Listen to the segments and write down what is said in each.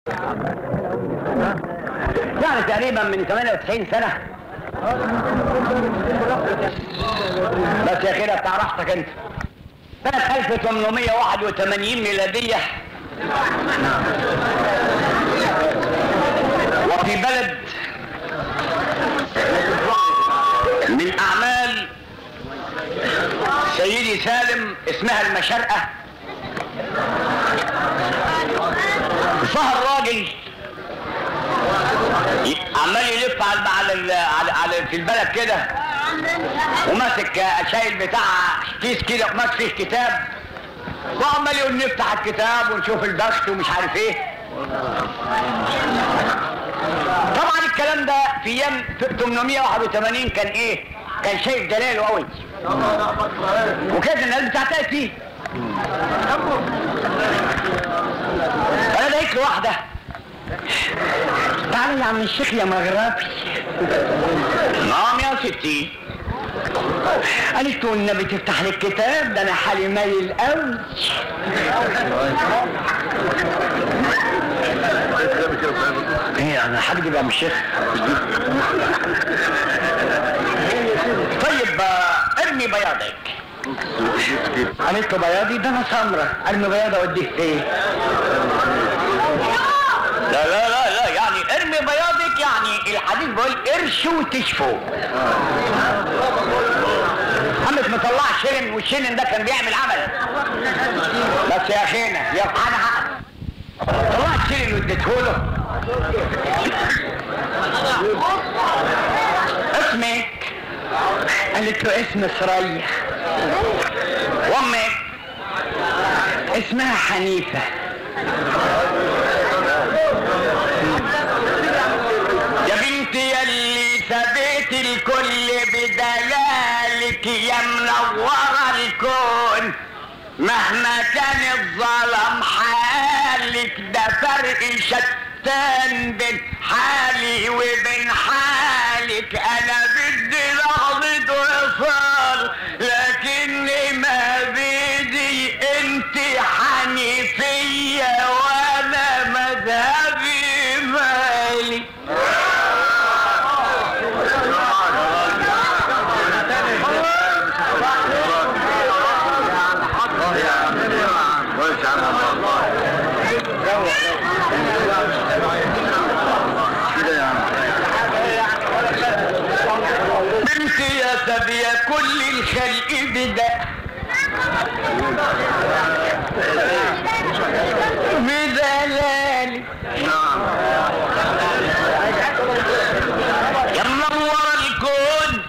يعني تقريبا من 98 سنة بس يا كده بتاع راحتك انت سنة 1881 ميلادية وفي بلد من أعمال سيدي سالم اسمها المشرقة ظهر راجل عمال يلف على على ال- على, على في البلد كده وماسك شايل بتاع كيس كده وماسك فيه كتاب وعمال يقول نفتح الكتاب ونشوف البخت ومش عارف ايه طبعا الكلام ده في ايام 881 كان ايه كان شايف جلاله قوي وكانت الناس بتعتقد فيه انا لقيت له واحده تعالى يا عم الشيخ يا مغربي نعم يا ستي قالت له النبي تفتح لي الكتاب ده انا حالي مايل قوي ايه انا هكدب يا عم الشيخ طيب آه، ارمي بياضك قالت له بياضي ده انا سمره ارمي بياضه اوديه فين لا لا لا لا يعني ارمي بياضك يعني الحديث بيقول ارشوا وتشفوا قامت مطلعه شرن والشرن ده كان بيعمل عمل بس يا اخينا يا انا حق طلعت شرن واديته له اسمك قالت له اسم سريح وامك اسمها حنيفه يا بنتي يلي سبيت الكل بدلالك يا منورة الكون مهما كان الظلم حالك ده فرق شتان بين حالي وبين حالك انا بدي لحظة وصال لكني ما بدي انت حنيفية وانا مذهبي مالي بنتي يا سبيا كل الخلق بدا بدلالي يا منور الكون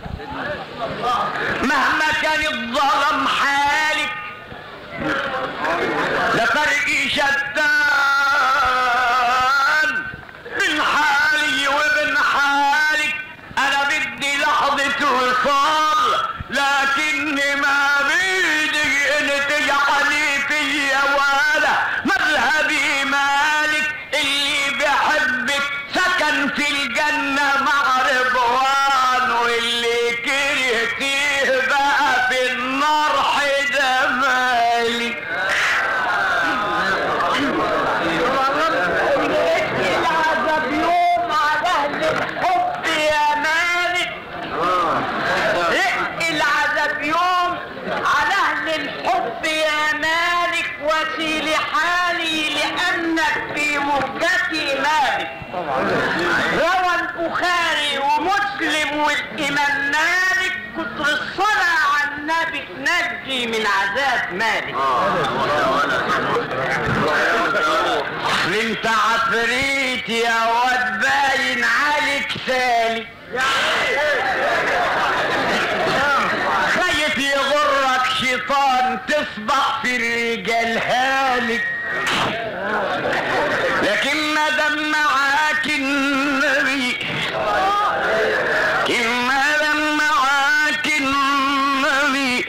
مهما كان الظلم حالك ده فرق شتان بين حالي وبين حالك انا بدي لحظة وصال لكني ما بدي ان تجعلي فيا ولا مذهبي مالك اللي بحبك سكن في الجنة مع رضوان واللي كرهتيه بقى في النار حدا مالك العذاب يوم على اهل الحب يا مالك رق العذاب يوم على اهل الحب يا مالك وسيل حالي لانك في مهجتي مالك روى البخاري ومسلم والامام مالك كتر الصلاة على النبي نجي من عذاب مالك انت عفريت يا واد باين عليك سالي خايف يغرك شيطان تصبح في الرجال هالك لكن ما دام معاك النبي لكن ما دام معاك النبي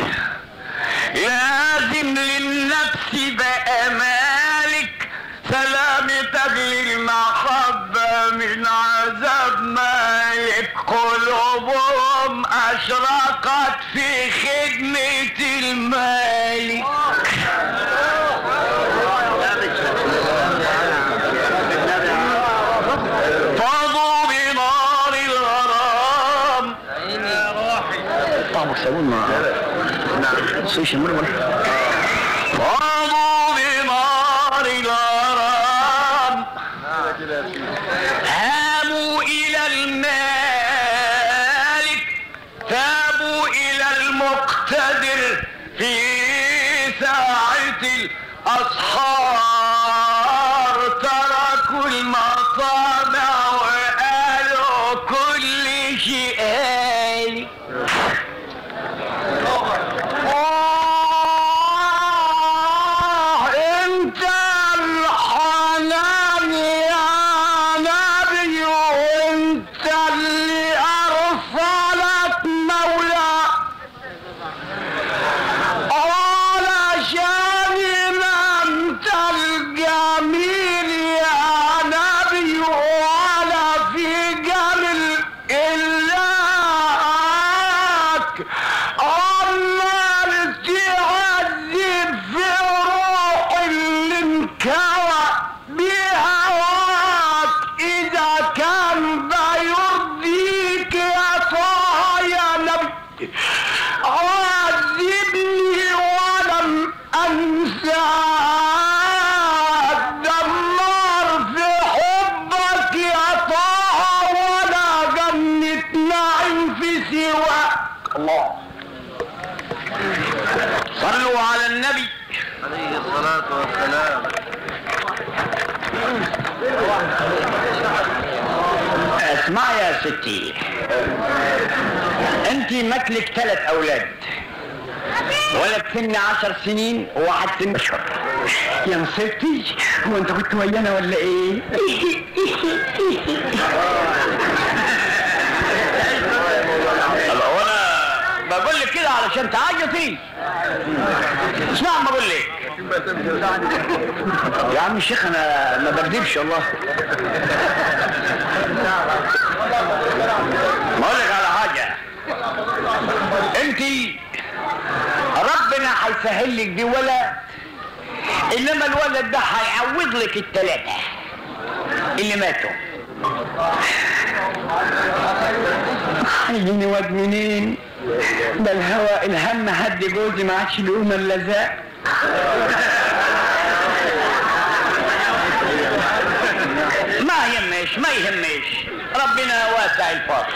لازم للنفس بقى مالك سلامتك للمحبة من عذاب مالك قلوبهم أشرقت في خدمة المالك سوونا سوشي مرمر قاموا بنار الغرام هاموا إلى المالك تابوا إلى المقتدر في ساعة الأسحار تركوا المطامع وقالوا كل شيء آلي آه انت الحنان يا نبي وانت اللي ارسلت مولى علشان انت الجميل يا نبي ولا في جمل إلاك عمال تعذب في روح اللي انكوى بهواك إذا كان ده يرضيك يا طه يا نبي عذبني ولم أنساك دمار في حبك يا طه ولا جنة نعيم في سواك الله صلوا على النبي عليه الصلاة والسلام اسمع يا ستي انت متلك ثلاث اولاد ولد سن عشر سنين وواحد سن اشهر يا نصيبتي هو انت كنت ويانا ولا ايه وانا بقول لك كده علشان تعيطي اسمع ما اقول لك يا عم الشيخ انا ما بكذبش والله ما اقول لك على حاجه انت ربنا هيسهل لك دي ولد انما الولد ده هيعوض لك الثلاثه اللي ماتوا هيجيني واد منين ده الهوى الهم هد جوزي ما عادش بيقوم الا زق ما يهمش ما يهمش ربنا واسع الفضل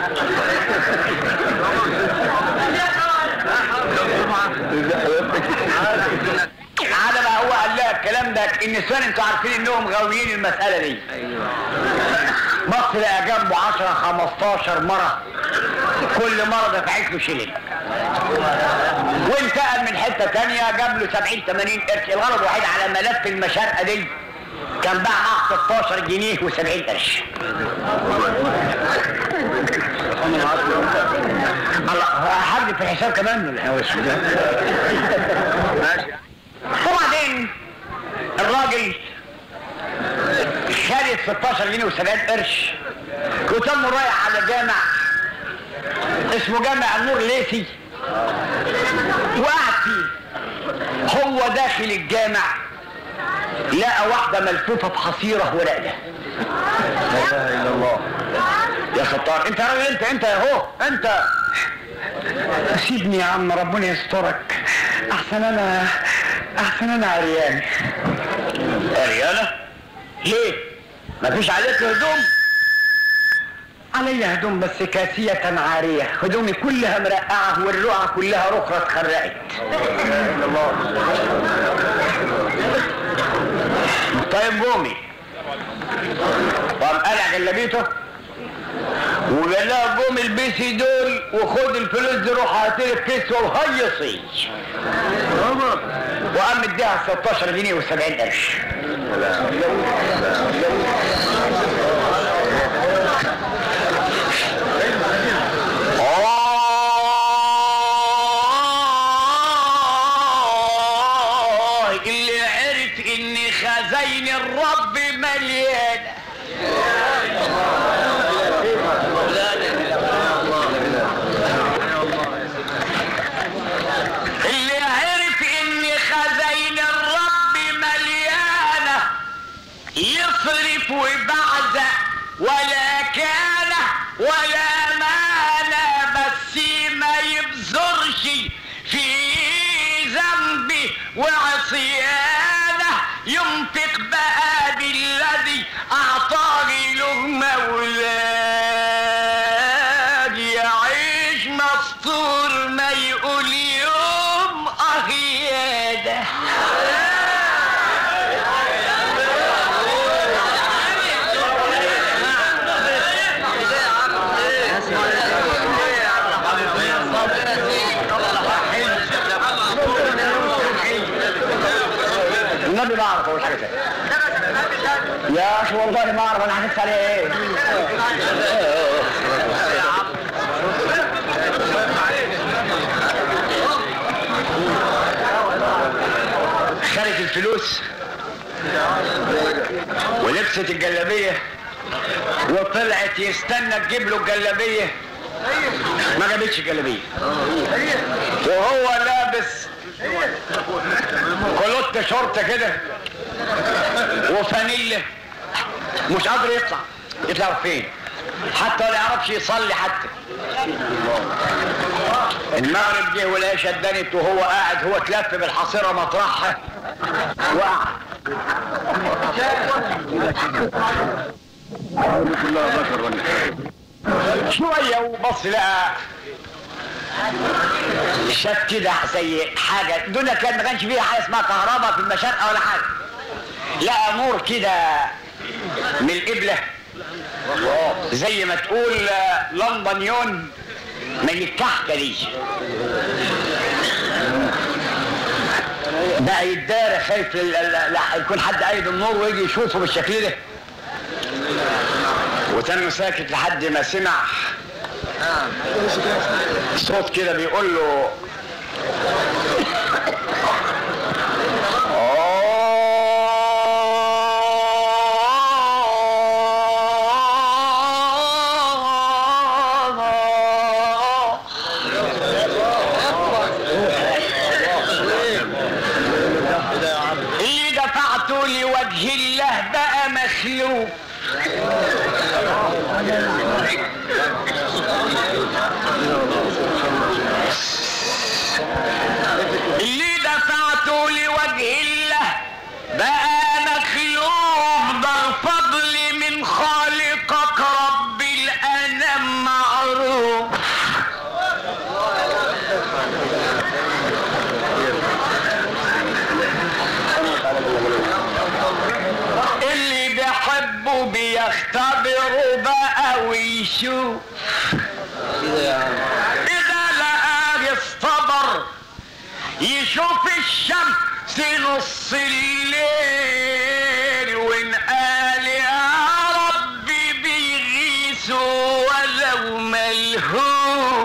على ما هو قال لها الكلام ده النسوان انتوا عارفين انهم غاويين المساله دي مصر لقى جنبه 10 15 مره كل مره دفعت له شيلين وانتقل من حته تانية جاب له 70 80 قرش الغرض الوحيد على ملف المشارقه دي كان باع معاه 16 جنيه و70 قرش الله حد في الحساب كمان ولا هو وبعدين الراجل خد 16 جنيه و70 قرش وتم رايح على جامع اسمه جامع النور ليثي وقعد فيه هو داخل الجامع لقى واحدة ملفوفة بحصيرة وراقدة لا اله الا الله يا ستار انت يا راجل انت انت اهو انت سيبني يا عم ربنا يسترك احسن انا احسن انا عريان عريانة ليه مفيش عليك هدوم علي هدوم بس كاسية عارية هدومي كلها مرقعة والرقعة كلها ركرة اتخرقت طيب قومي قام قلع جلابيته وقال لها قوم البسي دول وخد الفلوس دي روح هاتلي الكسوه وهيصي وقام مديها 16 جنيه و70 قرش آه اللي عرف ان خزين الرب مليانه اللي عرف ان خزين الرب مليانه يصرف وبعزق ولا كان ولا مال بس ما يبذل يا اخي والله ما اعرف انا حكيت عليه ايه خدت الفلوس ولبست الجلابيه وطلعت يستنى تجيب له الجلابيه ما جابتش الجلابيه وهو لابس كلوت شورت كده وفانيلا مش قادر يطلع يطلع فين حتى ولا يعرفش يصلي حتى المغرب جه والعشاء اتدنت وهو قاعد هو اتلف بالحصيره مطرحها وقع شويه وبص لقى شاف كده زي حاجه الدنيا كان ما كانش فيها حاجه اسمها كهرباء في المشارقه ولا حاجه لقى نور كده من القبله زي ما تقول آه، لندن يون من الكحكه دي بقى يتدارى خايف ال- ال- لا يكون حد قايد النور ويجي يشوفه بالشكل ده وتنه ساكت لحد ما سمع صوت كده بيقول له اللي دفعته لوجه الله بقى مخلوق اللي دفعته لوجه الله بقى مخلوق ده الفضل من خالقك رب الانام معروف اللي بيحبه بيختبره بقى ويشوف إذا لقاه الصبر يشوف الشمس نص الليل وإن قال يا ربي بيغيثوا ولو ملهوف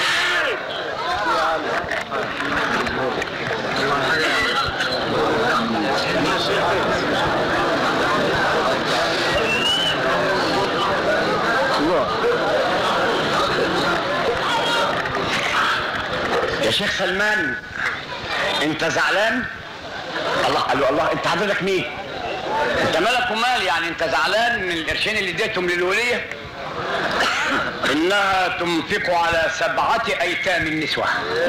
يا شيخ سلمان انت زعلان الله قال له الله انت حضرتك مين انت مالك ومال يعني انت زعلان من القرشين اللي اديتهم للوليه انها تنفق على سبعه ايتام النسوه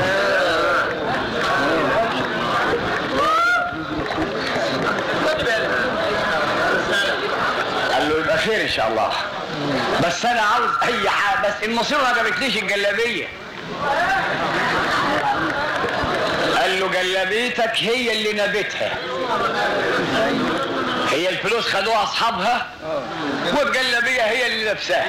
قال له يبقى خير ان شاء الله بس انا عاوز اي حاجه بس المصيبه ما جابتليش الجلابيه قال له جلابيتك هي اللي نبتها هي الفلوس خدوها اصحابها والجلابيه هي اللي لابساها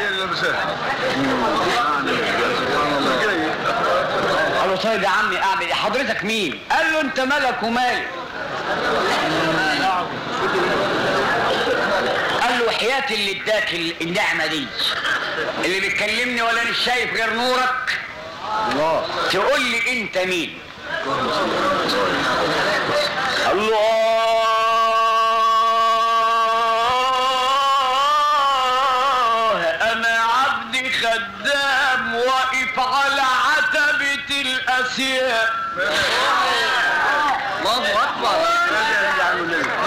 قال له طيب يا عمي اعمل ايه حضرتك مين قال له انت مالك ومالي قال له حياتي اللي اداك ال- النعمه دي اللي بتكلمني ولا انا شايف غير نورك تقول لي انت مين قال له آه انا عبدي خدام واقف على عتبة الاسياء الله اكبر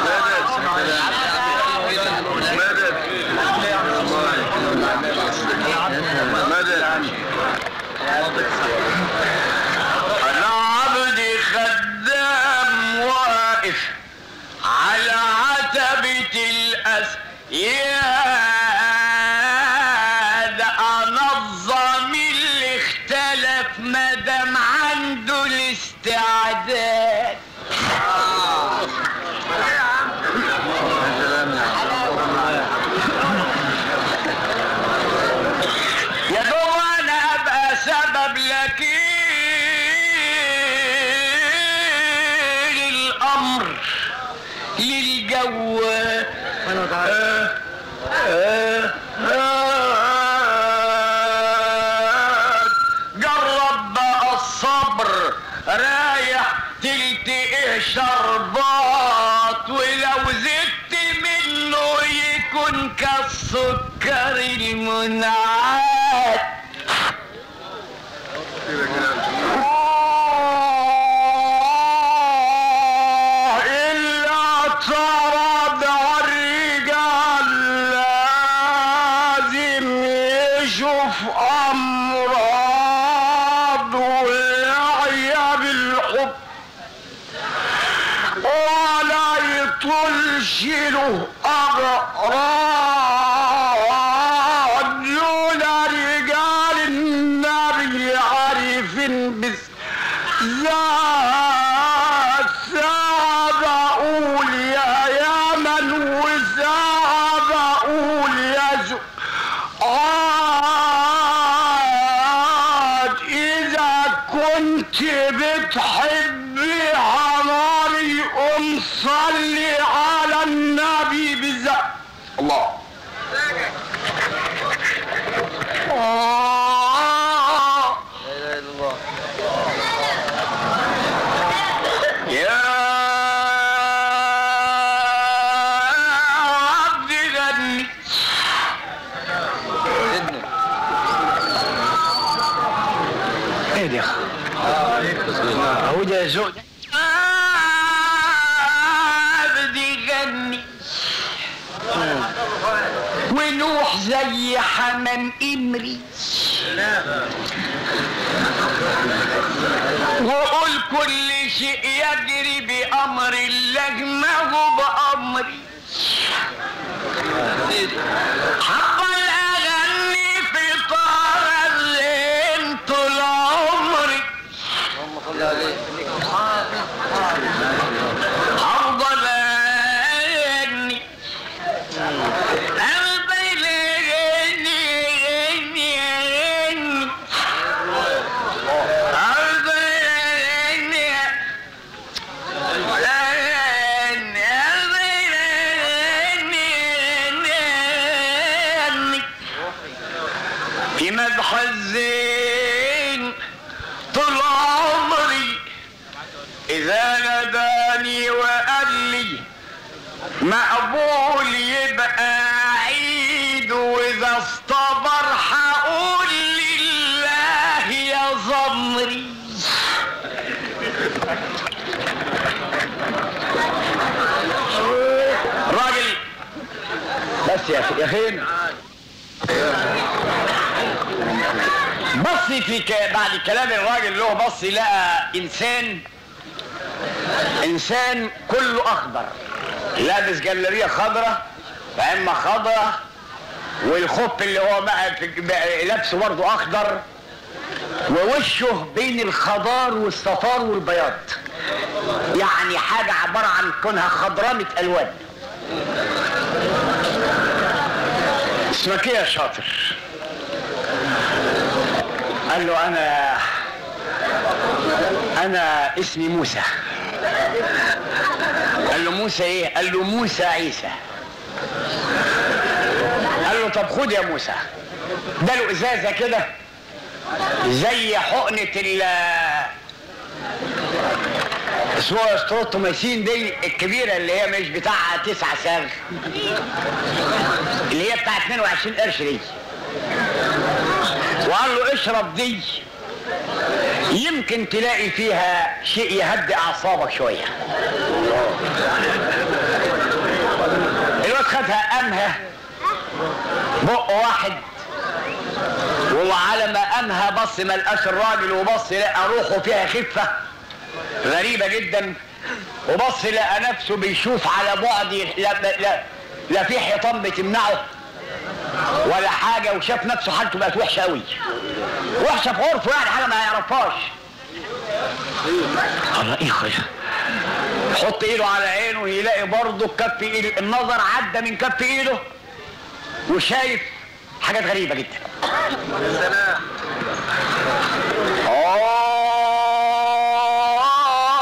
انا عبدي خدام واقف على عتبة الاسياد انظم اللي اختلف مدام عنده الاستعداد يا دوب انا ابقى سبب لك الامر للجو آه، جرب بقى الصبر رايح تلتقي شربات ولو زدت منه يكون كالسكر المنعات إلا ترى الرجال لازم يشوف أمراض ويعيا بالحب ولا يطلش له أغراض لولا رجال النبي عارفين بس ذات ساعة بقول يا يمن وساعة بقول يا زعاد إذا كنت بتحبي عماري قم صلي على النبي بالذات الله آه يا عبد غني ايه دي يا اخي اهو ده ذوق عبد غني ونوح زي حمام امري وقول كل شيء يجري بأمر الله ما هو بأمري حق الأغني في طار الليل طول عمري أفضل أغني قلبي لغني غني غني قلبي لغني غني قلبي لغني غني في مدح الزين طول عمري إذا ناداني وقال لي مقبول يبقى عيد وإذا اصطبر هقول لله يا ضمري راجل بس يا اخي يا اخي بص في ك... بعد كلام الراجل له بص لقى انسان انسان كله اخضر لابس جلابيه خضراء وعمه خضراء والخف اللي هو بقى في- بقى لابسه برضه اخضر ووشه بين الخضار والصفار والبياض يعني حاجه عباره عن كونها خضرمه الوان اسمك ايه يا شاطر قال له انا انا اسمي موسى قال له موسى ايه قال له موسى عيسى قال له طب خد يا موسى ده له ازازه كده زي حقنه ال اسمها ستروتوميسين دي الكبيره اللي هي مش بتاعها تسع ساغ اللي هي بتاع 22 قرش دي وقال له اشرب دي يمكن تلاقي فيها شيء يهدي اعصابك شويه الواد خدها قامها بق واحد وعلى ما قامها بص ما لقاش الراجل وبص لقى روحه فيها خفه غريبه جدا وبص لقى نفسه بيشوف على بعد لا, لا, لا في حيطان بتمنعه ولا حاجه وشاف نفسه حالته بقت وحشه قوي وحشه في عرفه يعني حاجه ما يعرفهاش الله ايه خير حط ايده على عينه يلاقي برضه كف ايده النظر عدى من كف ايده وشايف حاجات غريبه جدا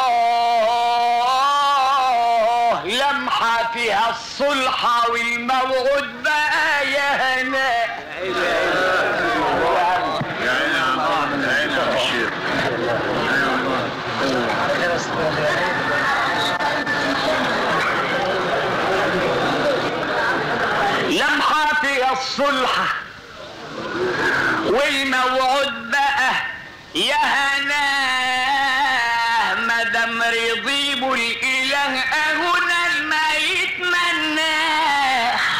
آه لمحة فيها الصلح والموعود الموعود بقى يا هناء يا عيني يا عم يا عيني يا الشيخ لمحة فيها الصلحة والموعود بقى يا هناه مدام رضيب الاله هنا ما يتمناه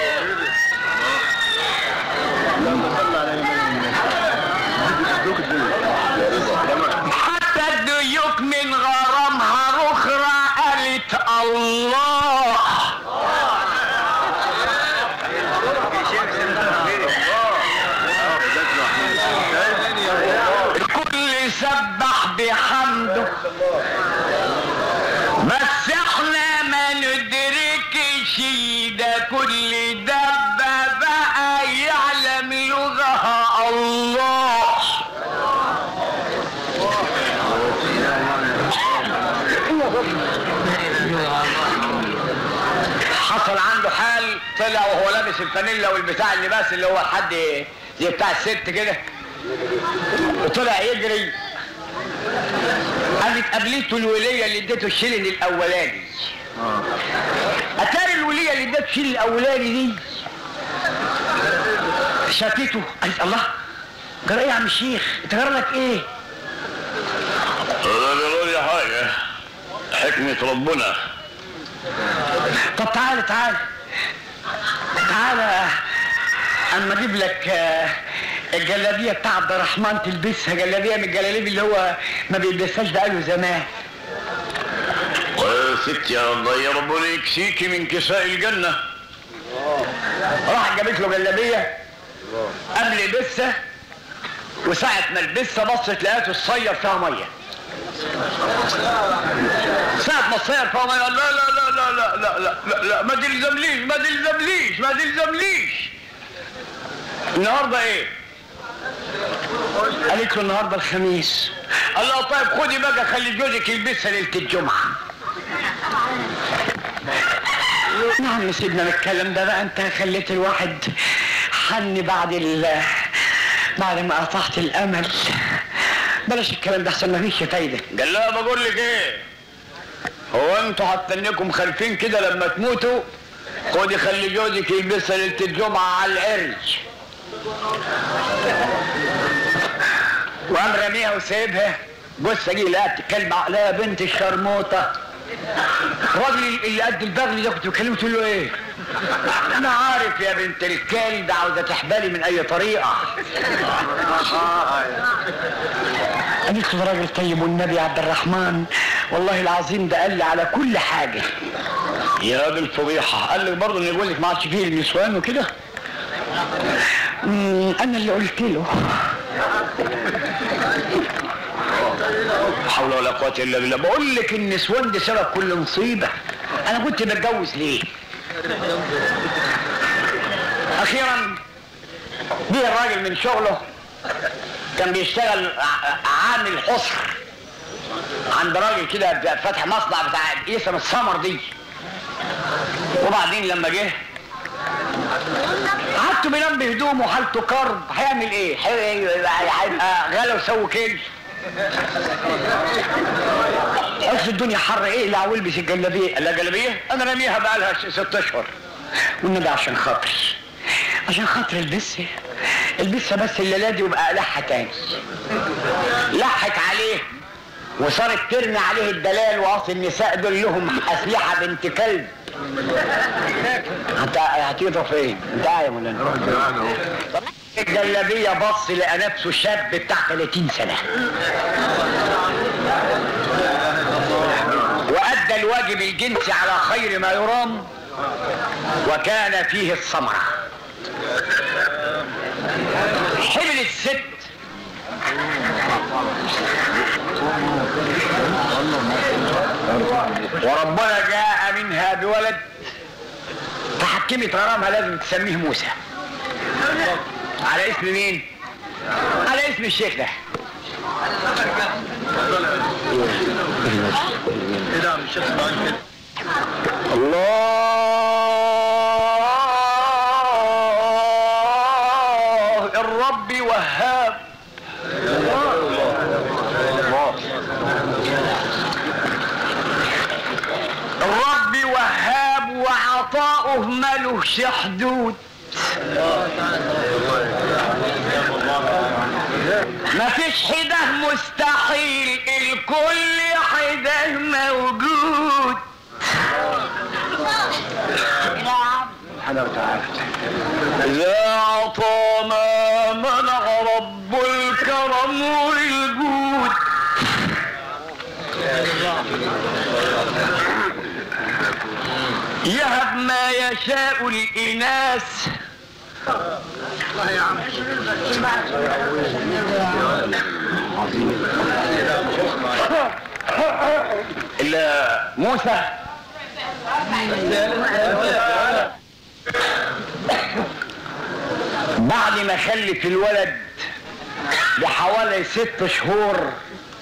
حتى الديوك من غرامها رخرة قالت الله الكل سبح بحمده بس احنا ما ندركش ده كل دبة بقى يعلم لغها الله حصل عنده حال طلع وهو لابس الفانيلا والبتاع اللباس اللي هو لحد زي بتاع الست كده وطلع يجري قامت قابلته الوليه اللي اديته الشيلن الاولاني اتاري الوليه اللي اديته الشيلن الاولاني دي شافته قالت الله جرى ايه يا عم الشيخ انت جرى لك ايه انا بقول يا حاجة حكمة ربنا طب تعالى تعالى تعالى اما اجيب لك آه، الجلابيه بتاع عبد الرحمن تلبسها جلابيه من الجلاليب اللي هو ما بيلبسهاش بقاله زمان ويا ستي يا الله يا ربنا يكسيكي من كساء الجنة راح جابت له جلابيه قبل يلبسها وساعة ما لبسها بصت لقيته الصير فيها ميه ساعة ما الصير فيها ميه قال لا لا لا لا لا لا لا لا, لا ما تلزمليش ما تلزمليش ما تلزمليش النهارده ايه؟ قالت له النهارده الخميس قال لها طيب خدي بقى خلي جوزك يلبسها ليله الجمعه نعم سيدنا من الكلام ده بقى انت خليت الواحد حن بعد ال بعد ما قطعت الامل بلاش الكلام ده احسن مفيش فايده قال لها بقول لك ايه هو انتوا هتنكم خالفين كده لما تموتوا خدي خلي جوزك يلبسها ليله الجمعه على القرش وقام راميها وسايبها بص اجي لقيت كلب عقلها يا بنت الشرموطه الراجل اللي قد البغل ده كنت بكلمه تقول له ايه؟ انا عارف يا بنت الكلب عاوزه تحبالي من اي طريقه قالت له ده راجل طيب والنبي يا عبد الرحمن والله العظيم ده قال لي على كل حاجه يا دي الفضيحه قال لك برضه ان يقول لك ما عادش فيه النسوان وكده أمم، انا اللي قلت له لا حول ولا قوة إلا بالله بقول لك النسوان دي سبب كل مصيبة أنا كنت بتجوز ليه؟ أخيرا جه الراجل من شغله كان بيشتغل ع- عامل حصر عند راجل كده فاتح مصنع بتاع قيسم السمر دي وبعدين لما جه قعدته بينام بهدومه وحالته كرب هيعمل ايه؟ هي- هيبقى غلا وسوي كيل قالت له الدنيا حر ايه لا والبس الجلابيه قال لها جلابيه انا راميها بقى لها ست اشهر والنبي عشان خاطري عشان خاطري البسها البسها بس الليله دي وبقى اقلعها تاني لحت عليه وصارت ترمي عليه الدلال واصل النساء دول لهم اسلحه بنت كلب انت هتيجي فين؟ انت قاعد يا مولانا الجلابيه بص لقى نفسه شاب بتاع 30 سنه وأدى الواجب الجنسي على خير ما يرام وكان فيه الثمرة حمل الست وربنا جاء منها بولد فحكمت غرامها لازم تسميه موسى على اسم مين؟ على اسم الشيخ ده الله ربي وهاب الرب وهاب وعطاؤه ملوش حدود مفيش حده مستحيل الكل حده موجود إذا أعطى ما منع رب الكرم والجود يهب ما يشاء الإناث إلا موسى بعد ما خلف الولد بحوالي ست شهور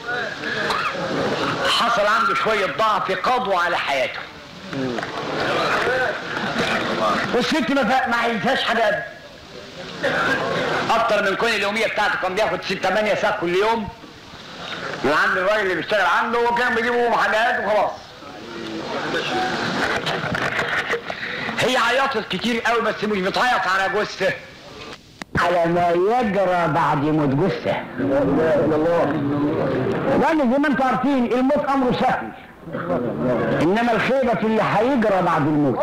حصل عنده شوية ضعف قضوا على حياته والست ما فا- ما عايزهاش حاجة أبدا. اكتر من كل اليومية بتاعته كان بياخد ست تمانية ساعة كل يوم من عند الراجل اللي بيشتغل عنده وكان بيجيبوا حاجات وخلاص هي عيطت كتير قوي بس مش بتعيط على جثه على ما يجرى بعد موت جثه لان زي ما انتم عارفين الموت امره سهل انما الخيبه في اللي هيجرى بعد الموت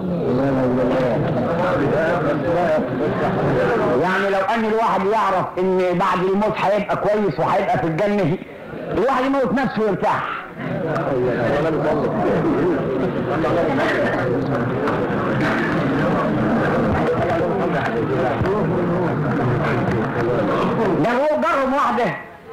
يعني لو ان الواحد يعرف ان بعد الموت هيبقى كويس وهيبقى في الجنه الواحد يموت نفسه ويرتاح ده هو جرب واحدة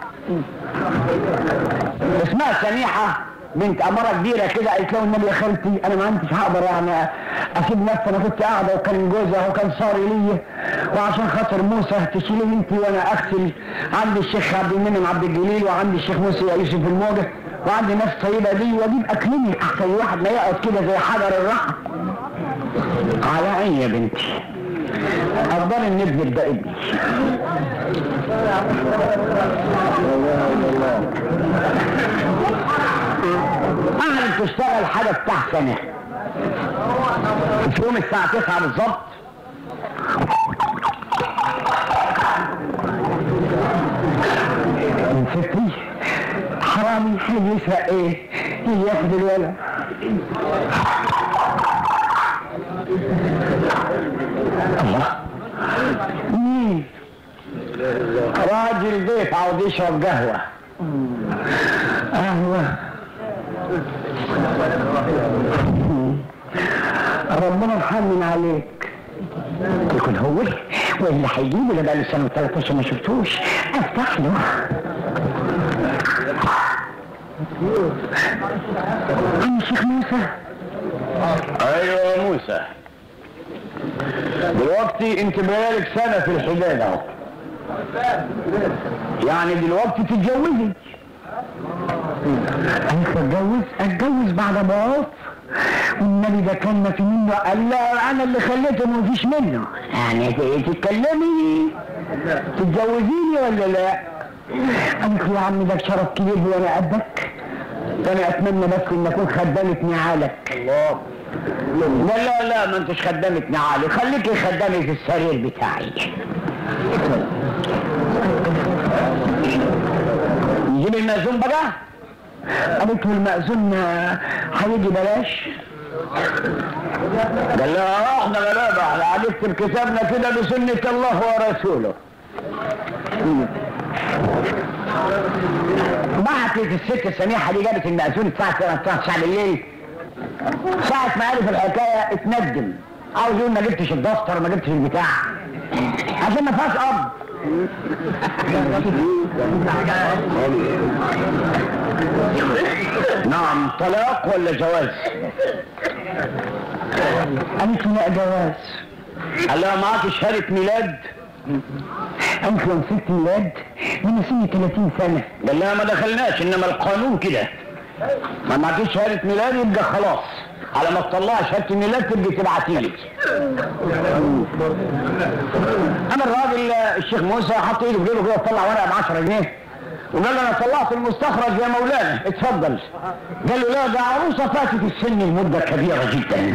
اسمها سميحة بنت أمارة كبيرة كده قالت له النبي يا خالتي أنا ما عنديش هقدر يعني أسيب نفسي أنا كنت قاعدة وكان جوزها وكان صاري ليا وعشان خاطر موسى تشيلي أنت وأنا أغسل عندي الشيخ عبد المنعم عبد الجليل وعندي الشيخ موسى يوسف الموجة وعندي ناس طيبة دي وأجيب أكلني أحسن واحد ما يقعد كده زي حجر الرحم على عيني يا بنتي أفضل النبذ ده ابني قعدت تشتغل حاجة بتاع سنة في يوم الساعة 9 بالظبط من ستي حرامي هيجي يسرق ايه؟ يجي ياخد الولد الله مين؟ راجل بيت عاوز يشرب قهوة قهوة ربنا يحنن عليك يكون هو واللي هيجيبه ده بقاله سنة 13 ما شفتوش افتح له أنا الشيخ موسى ايوه يا موسى دلوقتي انت بقالك سنه في الحجاز اهو يعني دلوقتي تتجوزي قالت اتجوز اتجوز بعد ما اقف والنبي ده كان ما في منه قال لا انا اللي خليته ما فيش منه يعني ت- تتكلمي تتجوزيني ولا لا قالت له يا عم ده شرف كبير وانا قدك ده انا اتمنى بس ان اكون خدامة نعالك الله لا لا لا ما انتش خدامة نعالي خليكي خدامي في السرير بتاعي نجيب المأذون بقى قالت له المأذون آه، هيجي بلاش قال لها احنا غلابة احنا هنكتب كتابنا كده بسنة الله ورسوله بعتت الست سميحة دي جابت المأذون الساعة 9 بالليل ساعة ما عرف الحكاية اتندم عاوز يقول ما جبتش الدفتر ما جبتش البتاع عشان ما فيهاش اب نعم طلاق ولا جواز قالت له لا جواز قال لها معاك شهادة ميلاد قالت له ست ميلاد من سنة 30 سنة قال لها ما دخلناش انما القانون كده ما معكيش شهادة ميلاد يبقى خلاص على ما تطلع شهادة الميلاد تبقى تبعتي لي انا الراجل الشيخ موسى حط ايده في جيبه كده وطلع ورقه ب 10 جنيه وقال له انا طلعت المستخرج يا مولانا اتفضل قال له لا ده عروسه فاتت السن لمده كبيره جدا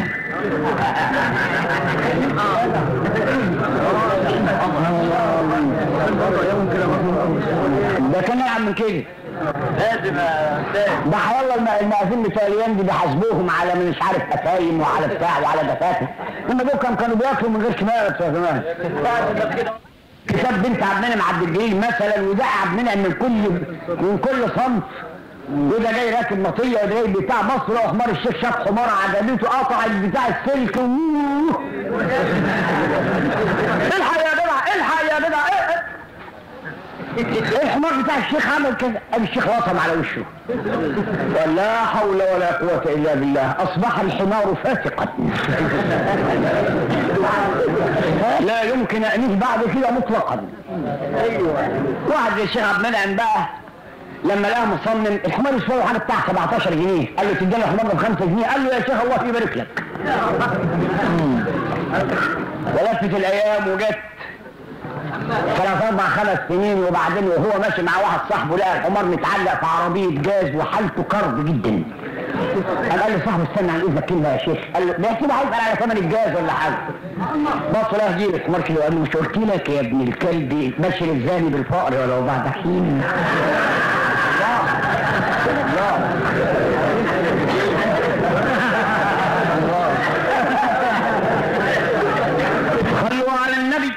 ده كان نعم من كده لازم يا استاذ ده حيالله الم- المأذين بتوع الايام دي بيحاسبوهم على مش عارف افايم وعلى بتاع وعلى دفاتر هم دول كانوا كانوا بياكلوا من غير كمامه بتوع زمان كتاب بنت عبد المنعم عبد الجليل مثلا وده عبد المنعم من كل من كل صنف وده جاي راكب مطيه وده جاي بتاع مصر لو حمار الشيخ شاف حمار عجبته قطع بتاع السلك ووووو. الحق يا جدع الحق يا جدع إيه- إيه. الحمار بتاع الشيخ عمل كذا قام الشيخ وطم على وشه ولا حول ولا قوة إلا بالله أصبح الحمار فاسقا لا يمكن أنيس بعد كده مطلقا واحد زي الشيخ عبد المنعم بقى لما لقاه مصمم الحمار يسوى حاجه بتاع 17 جنيه قال له تديني الحمار ب 5 جنيه قال له يا شيخ الله يبارك لك ولفت الايام وجت ثلاث اربع خمس سنين وبعدين وهو ماشي مع واحد صاحبه لقى الحمار متعلق في عربيه جاز وحالته كرب جدا قام قال له صاحبه استنى عن اذنك كلمه يا شيخ قال له ده كده هيسال على ثمن الجاز ولا حاجه بص له جيب الحمار كده وقال له مش قلت لك يا ابن الكلب بشر الزاني بالفقر ولو بعد حين صلوا على النبي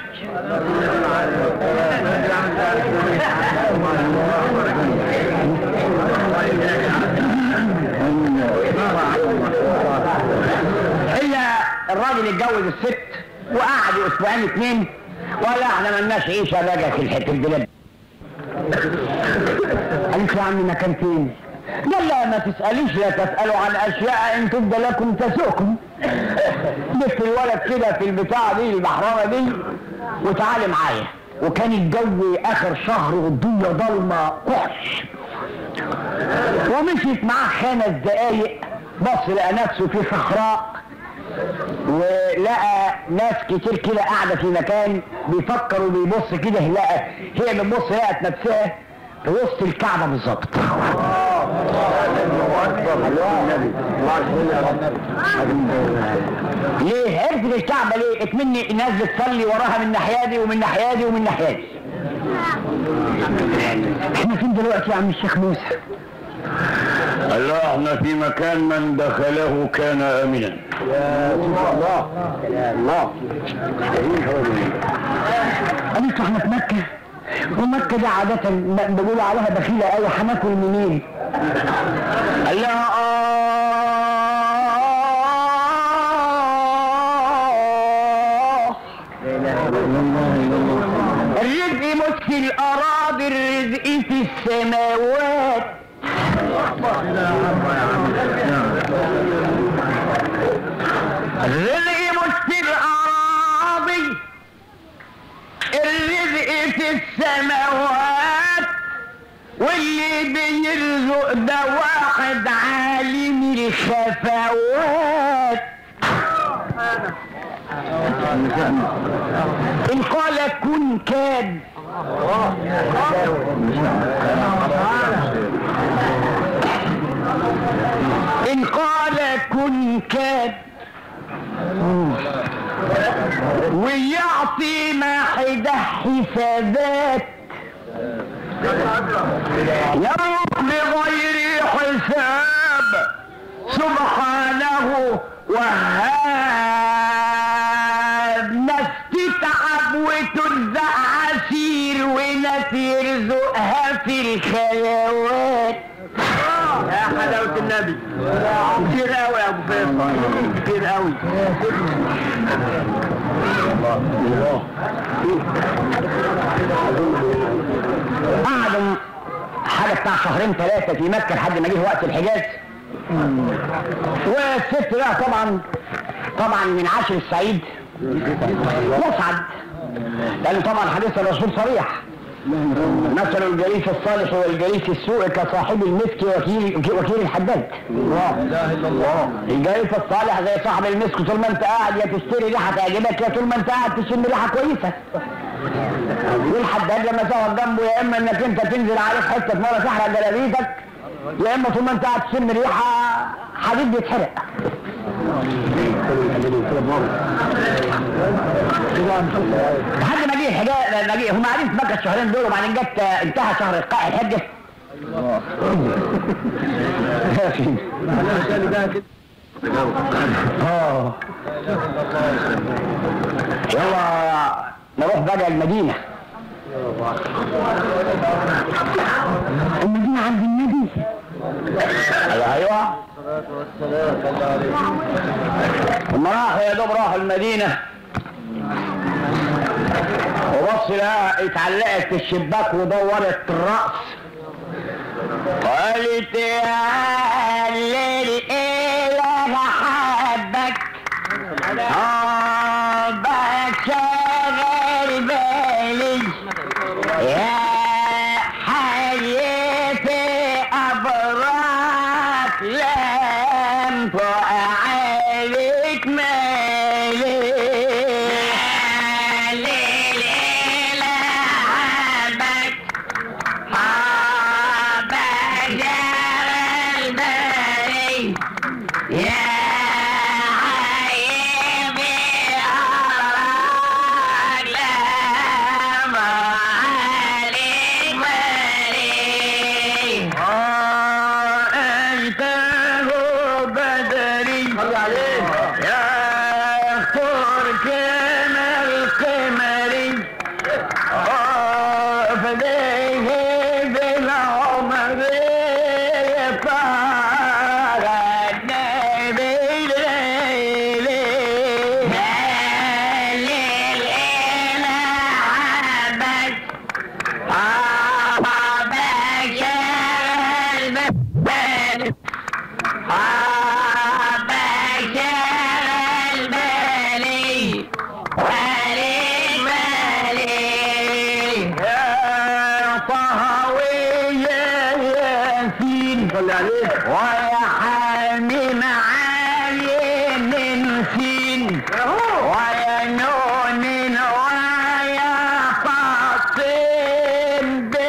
هي الراجل اتجوز الست وقعدوا اسبوعين اتنين ولا احنا ملناش عيشه بقى في الحته البلاد قالت له يا عم مكان فين؟ قال لا ما تسأليش لا تسألوا عن أشياء إن تبدى لكم تسؤكم جبت الولد كده في البتاعة دي البحرانة دي وتعالي معايا وكان الجو آخر شهر والدنيا ضلمة قحش ومشيت معاه خمس دقايق بص لقى نفسه في صحراء ولقى ناس كتير كده قاعدة في مكان بيفكر وبيبص كده لقى هي بتبص لقت نفسها في وسط الكعبة بالظبط ليه عرفت الكعبة ليه اتمني الناس بتصلي وراها من ناحية دي ومن ناحية دي ومن ناحية دي احنا فين دلوقتي يا عم الشيخ موسى قال له احنا في مكان من دخله كان امنا قالت له احنا في مكة ومكة دي عادة ب- بيقولوا عليها بخيلة قوي هناكل منين؟ قال لها آه الرزق مش في الأراضي الرزق في السماوات الرزق مش في الأراضي الرزق في السماوات واللي بيرزق ده واحد عالم الخفوات إن قال كن كاد إن قال كن كاد ويعطي ما حده حسابات يملك بغير حساب سبحانه وهاب ناس تتعب وترزق عسير وناس يرزقها في الخيوات يا حلاوة النبي كتير قوي يا ابو فيصل كتير قوي قعدوا حاجه بتاع شهرين ثلاثه في مكه لحد ما جه وقت الحجاز والست بقى طبعا طبعا من عشر السعيد يسعد لان طبعا حديث الرسول صريح مثل الجليس الصالح والجليس السوء كصاحب المسك وكيل وكيل الحداد اله الا الله الجليس الصالح زي صاحب المسك طول ما انت قاعد يا تشتري ريحه تعجبك يا طول ما انت قاعد تشم ريحه كويسه والحداد لما تقعد جنبه يا اما انك انت تنزل عليه في حته مره تحرق جلابيتك يا اما طول ما انت قاعد تشم ريحه حديد بيتحرق لحد ما جه الحجاز ما جه هم قاعدين في مكه الشهرين دول وبعدين جت انتهى شهر القاع الحجه اه يلا نروح بقى المدينة المدينة عند النبي ايوه ايوه هم راحوا يا دوب راحوا المدينة وبص لها اتعلقت في الشباك ودورت الرأس قالت يا الليل ايه انا حبك حبك شغل بالي يا حي في ابراك لم عليك مالي الليل لا حبك حبك شغل بالي يا حبيبي أراك لما عليك مالي أنته بدري يا اختار كما القمري فديه بالعمر طال النبي ليلي الليل إلى عبك عبك يا البلد عبك يا البلد عليك مالي يا طهوي ياسين صلي عليك ويا حامي معاين نسين ويا نون ويا فاطم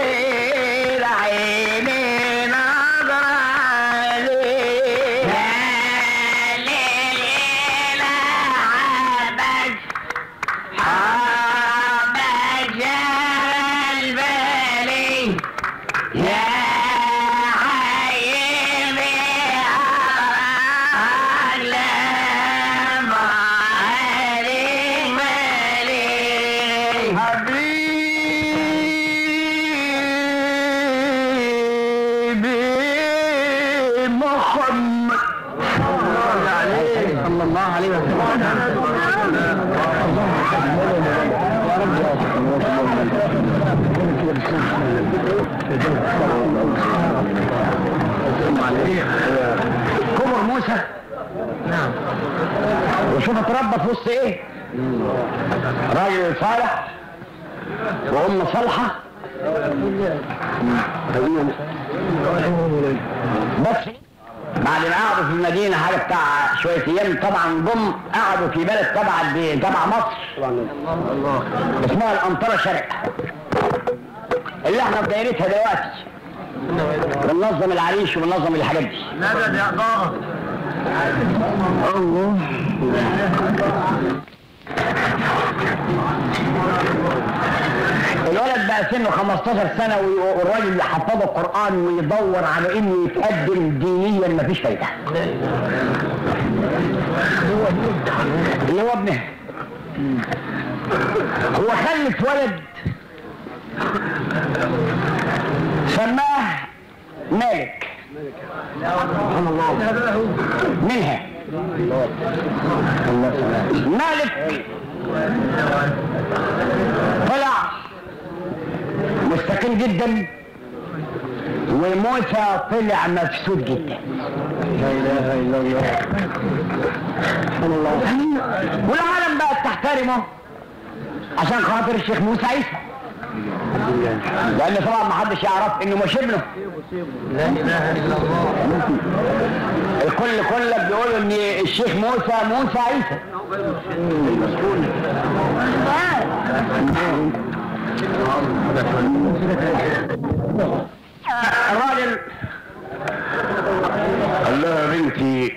بالعين نظر عليك الليل عبك حبك يا البالي يا حبيبي أعلم عليك مالي حبيبي محمد صلى الله عليه وسلم كبر موسى نعم وشوف اتربى في وسط ايه راجل صالح وام صالحه بس بعد ما قعدوا في المدينه حاجه بتاع شويه ايام طبعا جم قعدوا في بلد تبع الد- تبع مصر اسمها الانطره شرق اللي احنا في دايرتها دلوقتي بننظم العريش وبننظم الحاجات دي نجد يا ضاغط الله الولد بقى سنه 15 سنة وي- والراجل اللي حفظه القرآن ويدور على انه يتقدم دينيا مفيش فايدة. اللي هو ابنه. هو خلف ولد سماه مالك منها مالك طلع مستقيم جدا وموسى طلع مفسود جدا لا اله الا الله سبحان الله والعالم بقت تحترمه عشان خاطر الشيخ موسى عيسى لان طبعا ما حدش يعرف انه مش ابنه لا اله الا الله الكل كله بيقولوا ان الشيخ موسى موسى عيسى الراجل قال لها يا بنتي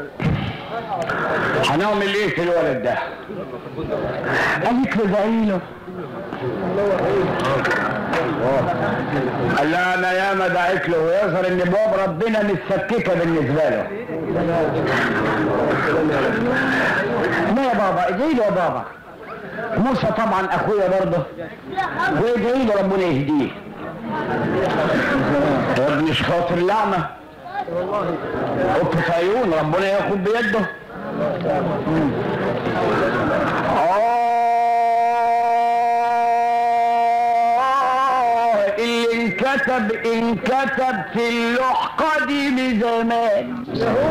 هنعمل ايه في الولد ده؟ قالت له ادعي له قال لها انا ياما دعيت له ويظهر ان باب ربنا متسككه بالنسبه له لا يا بابا ادعي له يا بابا موسى طبعا اخويا برضه وادعي له ربنا يهديه يا ابني مش خاطر لعنه في عيون ربنا ياخد بيده آه اللي انكتب انكتب في اللوح قديم زمان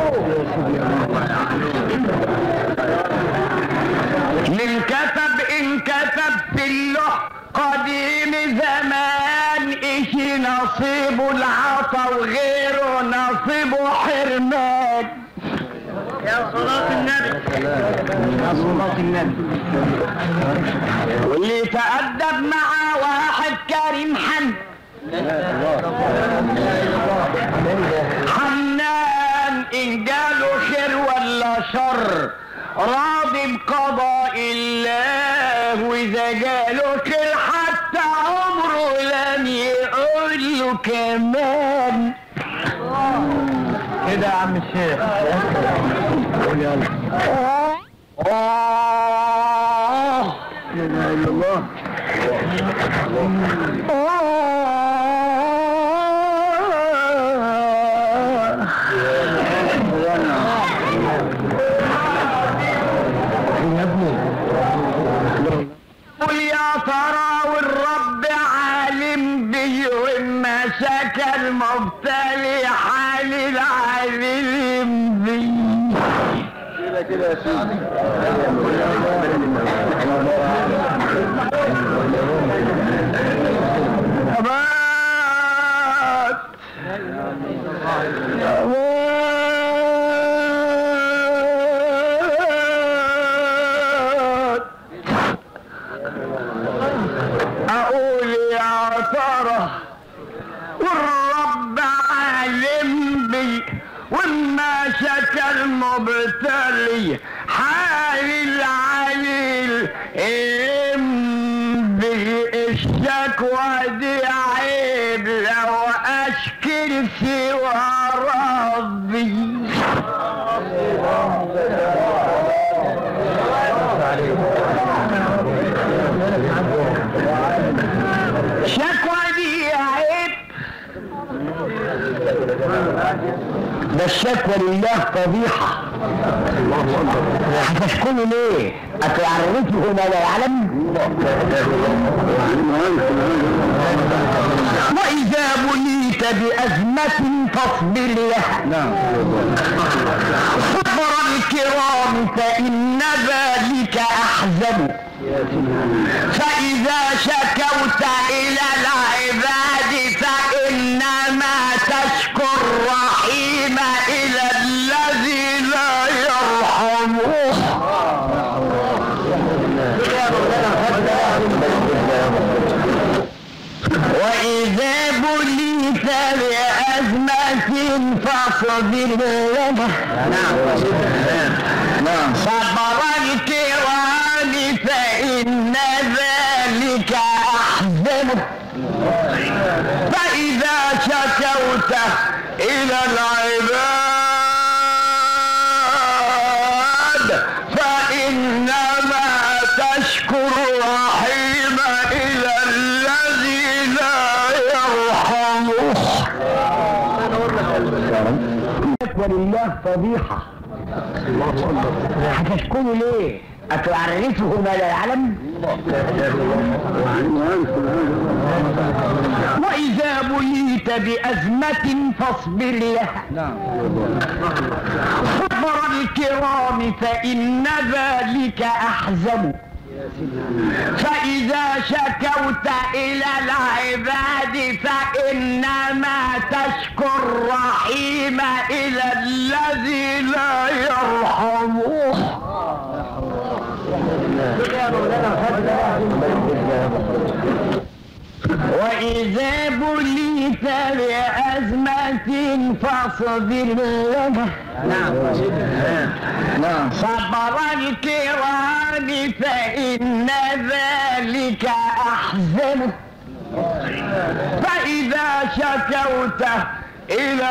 اللي انكتب انكتب في اللوح قديم زمان اشي نصيبه العطا وغيره نصيبه حرمان يا صلاة النبي يا صلاة النبي واللي تأدب مع واحد كريم حن حنان إن جاله خير ولا شر راضي بقضاء الله وإذا جاله خير حتى عمره لن يقول له كمان كده يا عم الشيخ آه لا اله الا الله يا ابني قل يا ترى والرب عالم بي وما شكى المبتلي حال العالم بي كده كده يا سيدي أبات أبات أقول يا ترى والرب عالم بي وما شكى المبتلي حال العليل ام بالشكوى دي عيب لو اشكر سوى ربي شكوى دي عيب ده الشكوى لله فضيحة هتشكره ليه؟ أتعرفه ما لا يعلم؟ وإذا بليت بأزمة فاصبر لها نعم صبر الكرام فإن ذلك أحزن فإذا شكوت إلى العباد فإنما تشكو الرحيم إلى الذي لا يرحمه وإذا بليت بأزمة فاصبر لها نعم صبر الكرام فإن ذلك أحزن فإذا شكوت إلى العباد فإنما تشكو الرحيم إلى الذي لا يرحمه ولله فضيحة هتشكره ليه؟ أتعرفه ما لا يعلم؟ وإذا بليت بأزمة فاصبر لها نعم صبر الكرام فإن ذلك أحزن فإذا شكوت إلى العباد فإنما تشكو الرحيم إلى الذي لا يرحمه وإذا بليت بأزمة فاصبر لها نعم نعم صبر الكرام فإن ذلك أحزن فإذا شكوت إلى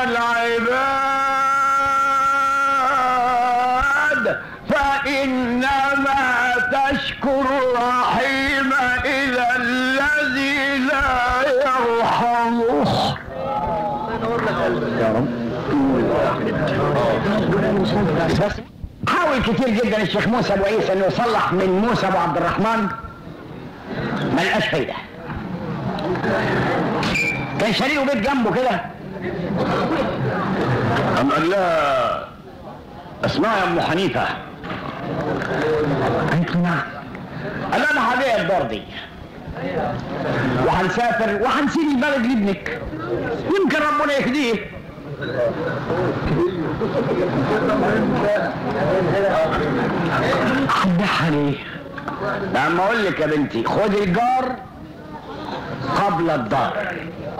العباد فإنما تشكو الرحيم إلى الذي لا يرحمه بس حاول كتير جدا الشيخ موسى ابو عيسى انه يصلح من موسى ابو عبد الرحمن ما لقاش فايده كان شاريه بيت جنبه كده أم قال لها اسمعي يا ام حنيفه قالت له نعم قال له انا هبيع الدار دي وهنسافر وهنسيب البلد لابنك يمكن ربنا يهديه هتبيعها ليه؟ لما اقول لك يا بنتي خد الجار قبل الدار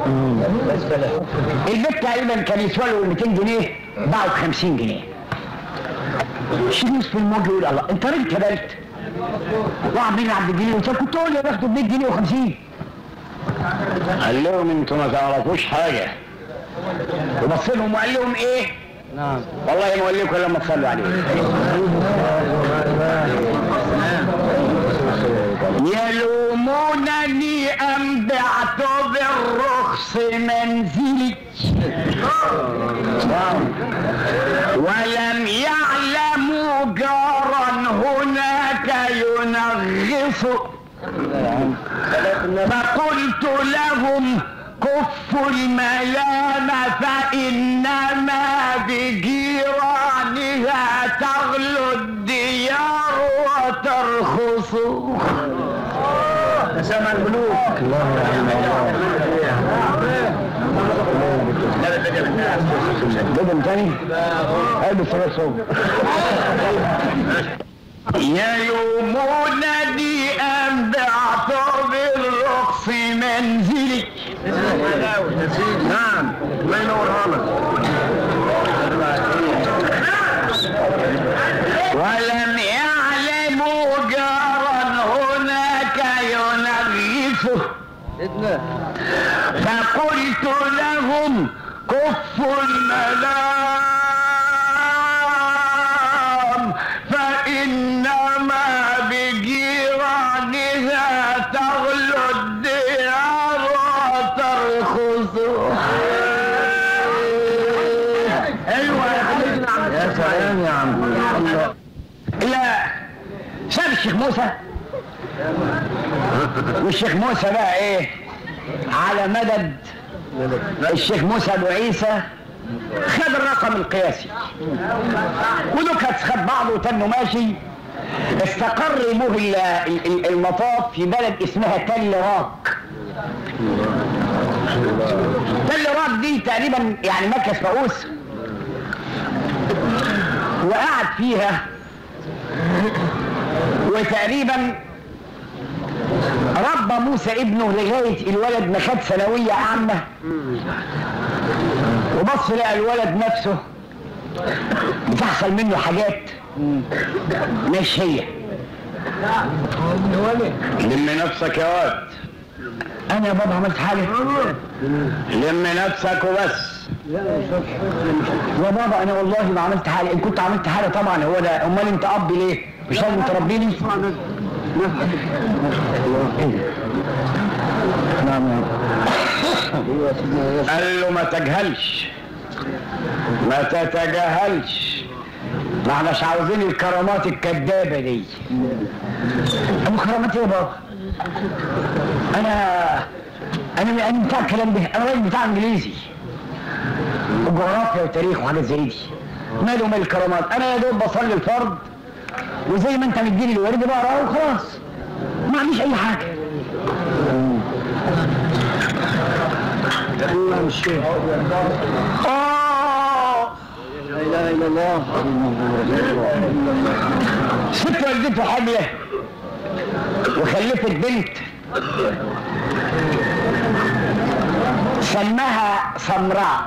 البيت تقريبا كان يسوى له 200 جنيه باعوا ب 50 جنيه شريف في الموج يقول الله انت راجل كبرت وعاملين عبد الجليل قلت له كنت اقول لي باخده ب 100 جنيه و50 قال لهم انتوا ما تعرفوش حاجه وبص لهم وقال لهم ايه؟ نعم والله ما اقول لكم لما تصلوا عليه يلومونني ام بعت بالرخص منزلي ولم يعلموا جارا هناك ينغص فقلت لهم كفوا الملام فإنما بجيرانها تغلو الديار وترخص سمع الملوك بدم تاني قلب الصلاة صوم يلومونني أن بعت بالرخص منزلي نعم الله ينورها لك ولم يعلموا جارا هناك ينغصه فقلت لهم كفوا الملام فإنما بجيرانها تغلو الديار وترخص ايوه يا حبيبي يا سلام يا عم الله لا شاف الشيخ موسى والشيخ موسى بقى ايه على مدد الشيخ موسى ابو عيسى خد الرقم القياسي ودكت خد بعضه وتنه ماشي استقر يموه ال- ال- ال- المطاف في بلد اسمها تل راك تل راك دي تقريبا يعني مركز فؤوس وقعد فيها وتقريبا ربى موسى ابنه لغاية الولد ما خد ثانوية عامة وبص لقى الولد نفسه بتحصل منه حاجات مش هي لم نفسك يا واد انا يا بابا عملت حاجة لم نفسك وبس يا بابا انا والله ما عملت حاجة ان كنت عملت حاجة طبعا هو ده امال انت اب ليه مش لازم تربيني نعم يا قال له ما تجهلش ما تتجاهلش ما احناش عاوزين الكرامات الكدابة دي ابو كرامات ايه يا بابا انا انا انا بتاع الكلام ده انا راجل بتاع انجليزي وجغرافيا وتاريخ وحاجات زي دي ماله مال الكرامات انا يا دوب بصلي الفرض وزي ما انت مديني الورد بقراه وخلاص ما عنديش اي حاجه آه لا اله الا الله ست والدته حاملة وخلفت بنت سماها سمراء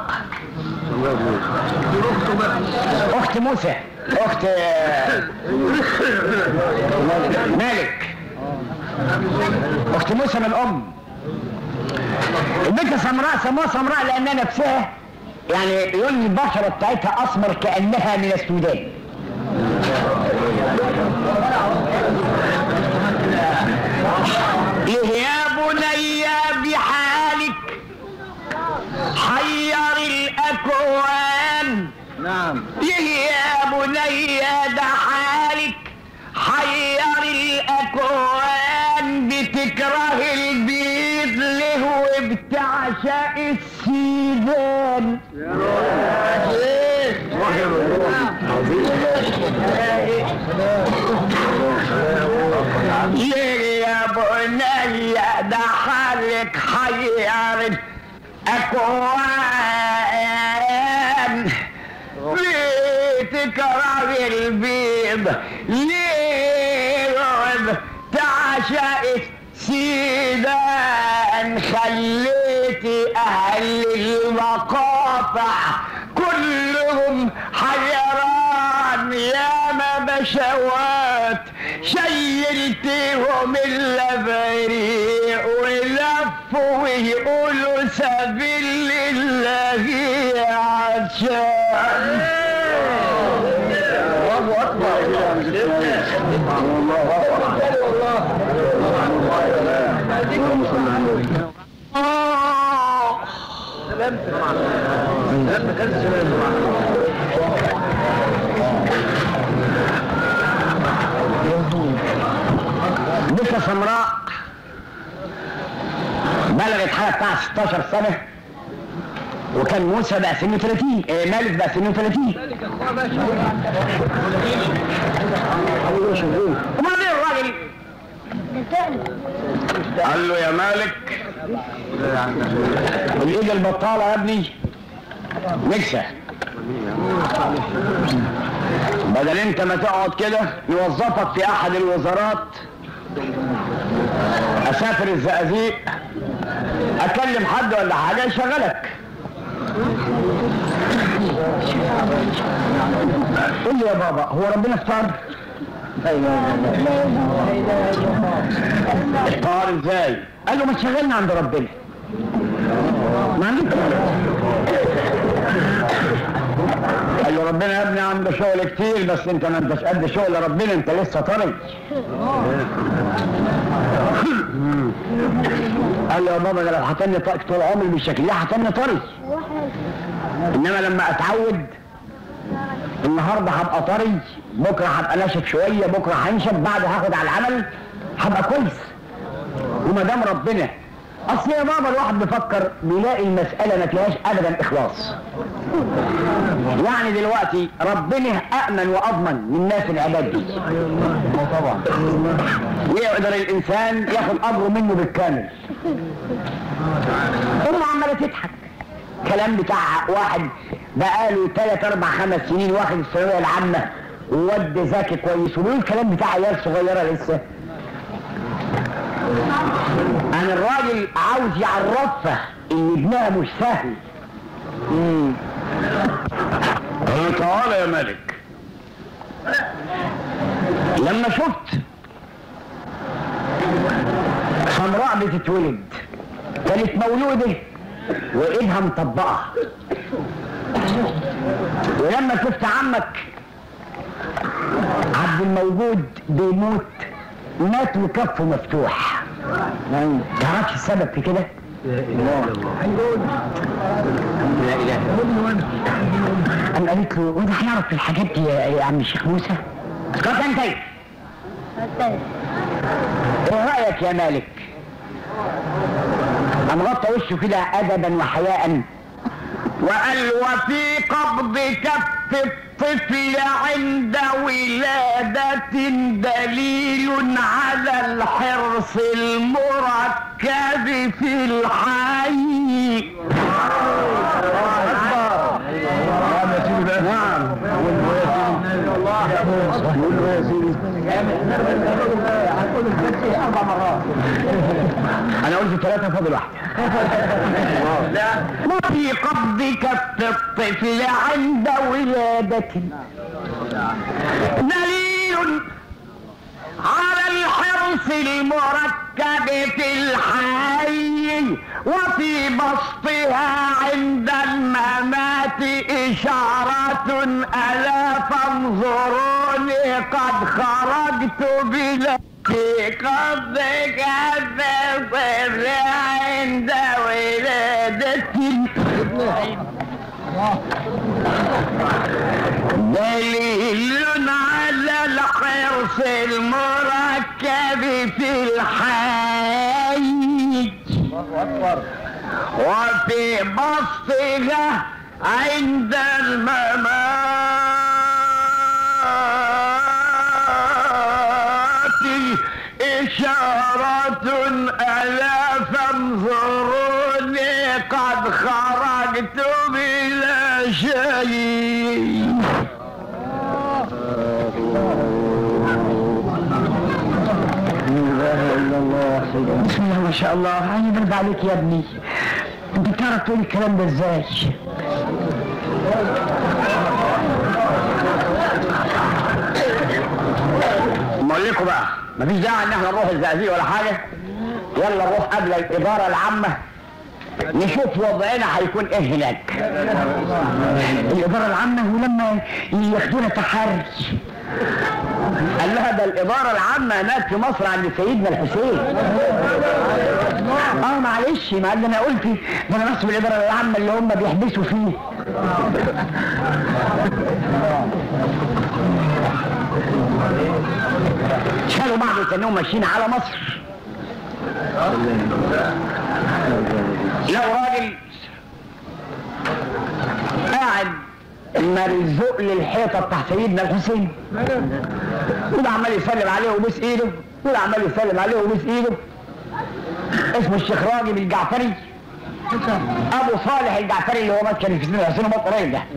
اخت موسى اخت آه، مالك اخت موسى من ام البنت سمراء سموها سمراء لانها نفسها يعني لون البشره بتاعتها اسمر كانها من السودان يا بني بحالك حير الاكوان نعم يا بني ده حالك حير الاكوان بتكره البيض له وبتعشق السيدان يا بني ده حالك حير اكوان بتكره البيض ليه تعشق سيدان خليتي اهل المقاطع كلهم حيران يا ما بشوات شيلتهم اللبريق ولفوا ويقولوا سبيل الله عشان الله اكبر آه. بنت سمراء بلغت حاجه بتاع 16 سنه وكان موسى بقى سنه 30 إيه مالك بقى سنه 30 وبعدين الراجل قال له يا مالك الايد البطاله يا ابني نكسه بدل انت ما تقعد كده نوظفك في احد الوزارات اسافر الزقازيق اكلم حد ولا حاجه يشغلك قول لي يا بابا هو ربنا اختار اختار ازاي قال له ما تشغلنا عند ربنا ما عندك قال له ربنا يا ابني عنده شغل كتير بس انت ما انتش قد شغل ربنا انت لسه طري قال له يا بابا ده لو حطني طاق طول عمري بالشكل ده حطني طري انما لما اتعود النهارده هبقى طري بكره هبقى ناشف شويه بكره هنشف بعد هاخد على العمل هبقى كويس وما دام ربنا اصل يا بابا الواحد بيفكر بيلاقي المساله ما فيهاش ابدا اخلاص يعني دلوقتي ربنا أأمن وأضمن من ناس العباد دي طبعا ويقدر الإنسان ياخد أمره منه بالكامل أم عمالة تضحك كلام بتاع واحد بقاله ثلاث أربع خمس سنين واخد الثانوية العامة وود ذكي كويس وبيقول الكلام بتاع عيال صغيرة لسه أنا الراجل عاوز يعرفها إن ابنها مش سهل مم. قال له تعالى يا مالك لما شفت حمراء بتتولد كانت مولودة وإيدها مطبقة ولما شفت عمك عبد الموجود بيموت مات وكفه مفتوح تعرفش السبب في كده؟ قام قالت له وانت هنعرف في الحاجات دي يا يا عم الشيخ موسى؟ اسكت انت ايه رايك يا مالك؟ قام غطى وشه كده ادبا وحياء وقال وفي قبض كف الطفل عند ولادة دليل على الحرص المركب في الحي نعم انا قلت ثلاثة فاضل واحد وفي قبض كف الطفل عند ولادته دليل على الحرص المركب في الحي وفي بسطها عند الممات إشارة ألا فانظروني قد خرجت بلا في قبض كف الطفل عند ولادتي دليل على الحرص المركب في الحي وفي بسطها عند الممات إشارة ألا فانظروني قد خرجت بلا شيء بسم الله ما شاء الله عيب برد عليك يا ابني انت بتعرف تقول الكلام ده ازاي ما اقول لكم بقى مفيش داعي ان احنا نروح الزقازيق ولا حاجه يلا نروح قبل الاداره العامه نشوف وضعنا هيكون ايه هناك الاداره العامه ولما ياخدونا تحري قال لها ده الاداره العامه هناك في مصر عند سيدنا الحسين اه معلش ما اللي انا قلت ده انا نصب الاداره العامه اللي هم بيحبسوا فيه شالوا بعض وكانهم ماشيين على مصر لقوا راجل قاعد مرزوق للحيطه بتاع سيدنا الحسين وده عمال يسلم عليه ويبوس ايده وده عمال يسلم عليه ويبوس ايده اسمه الشيخ راجل الجعفري ابو صالح الجعفري اللي هو مات كان في سيدنا الحسين ومات قريب ده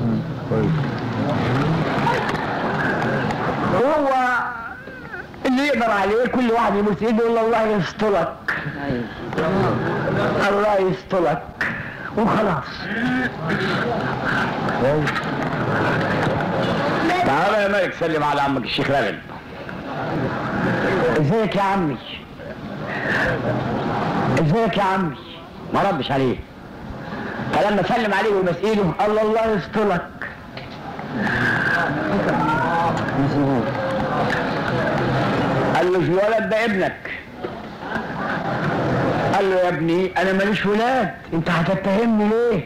وهو اللي يقدر عليه كل واحد يبوس ايده يقول له الله يسترك الله يسترك وخلاص تعالى يا ملك سلم على عمك الشيخ راغب ازيك يا عمي ازيك يا عمي ما ردش عليه فلما سلم عليه ويبوس ايده الله الله يسترك قال له الولد ده ابنك قال له يا ابني انا ماليش ولاد انت هتتهمني ليه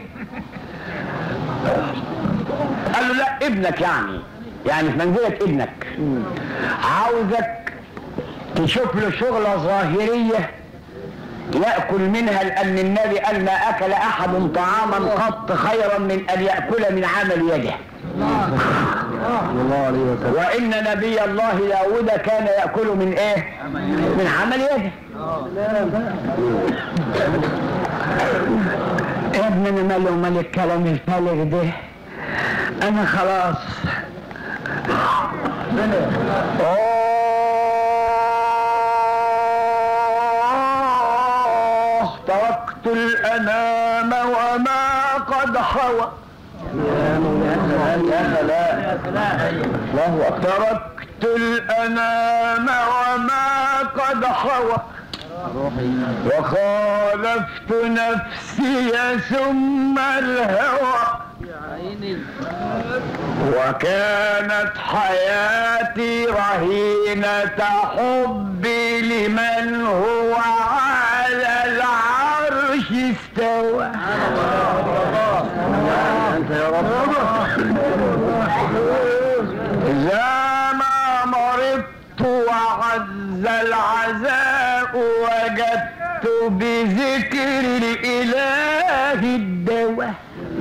قال له لا ابنك يعني يعني في منزلة ابنك عاوزك تشوف له شغلة ظاهرية يأكل منها لأن النبي قال ما أكل أحد طعاما قط خيرا من أن يأكل من عمل يده وإن نبي الله داود كان يأكل من إيه؟ من عمل يده يا ابني انا مالي ومال الكلام الفارغ ده انا خلاص آه تركت الأنام وما قد حوى الله تركت الأنام وما قد حوى وخالفت نفسي ثم الهوى وكانت حياتي رهينة حبي لمن هو على العرش استوى إذا ما مرضت وعز العزاء وجدت بذكر الإله الدواء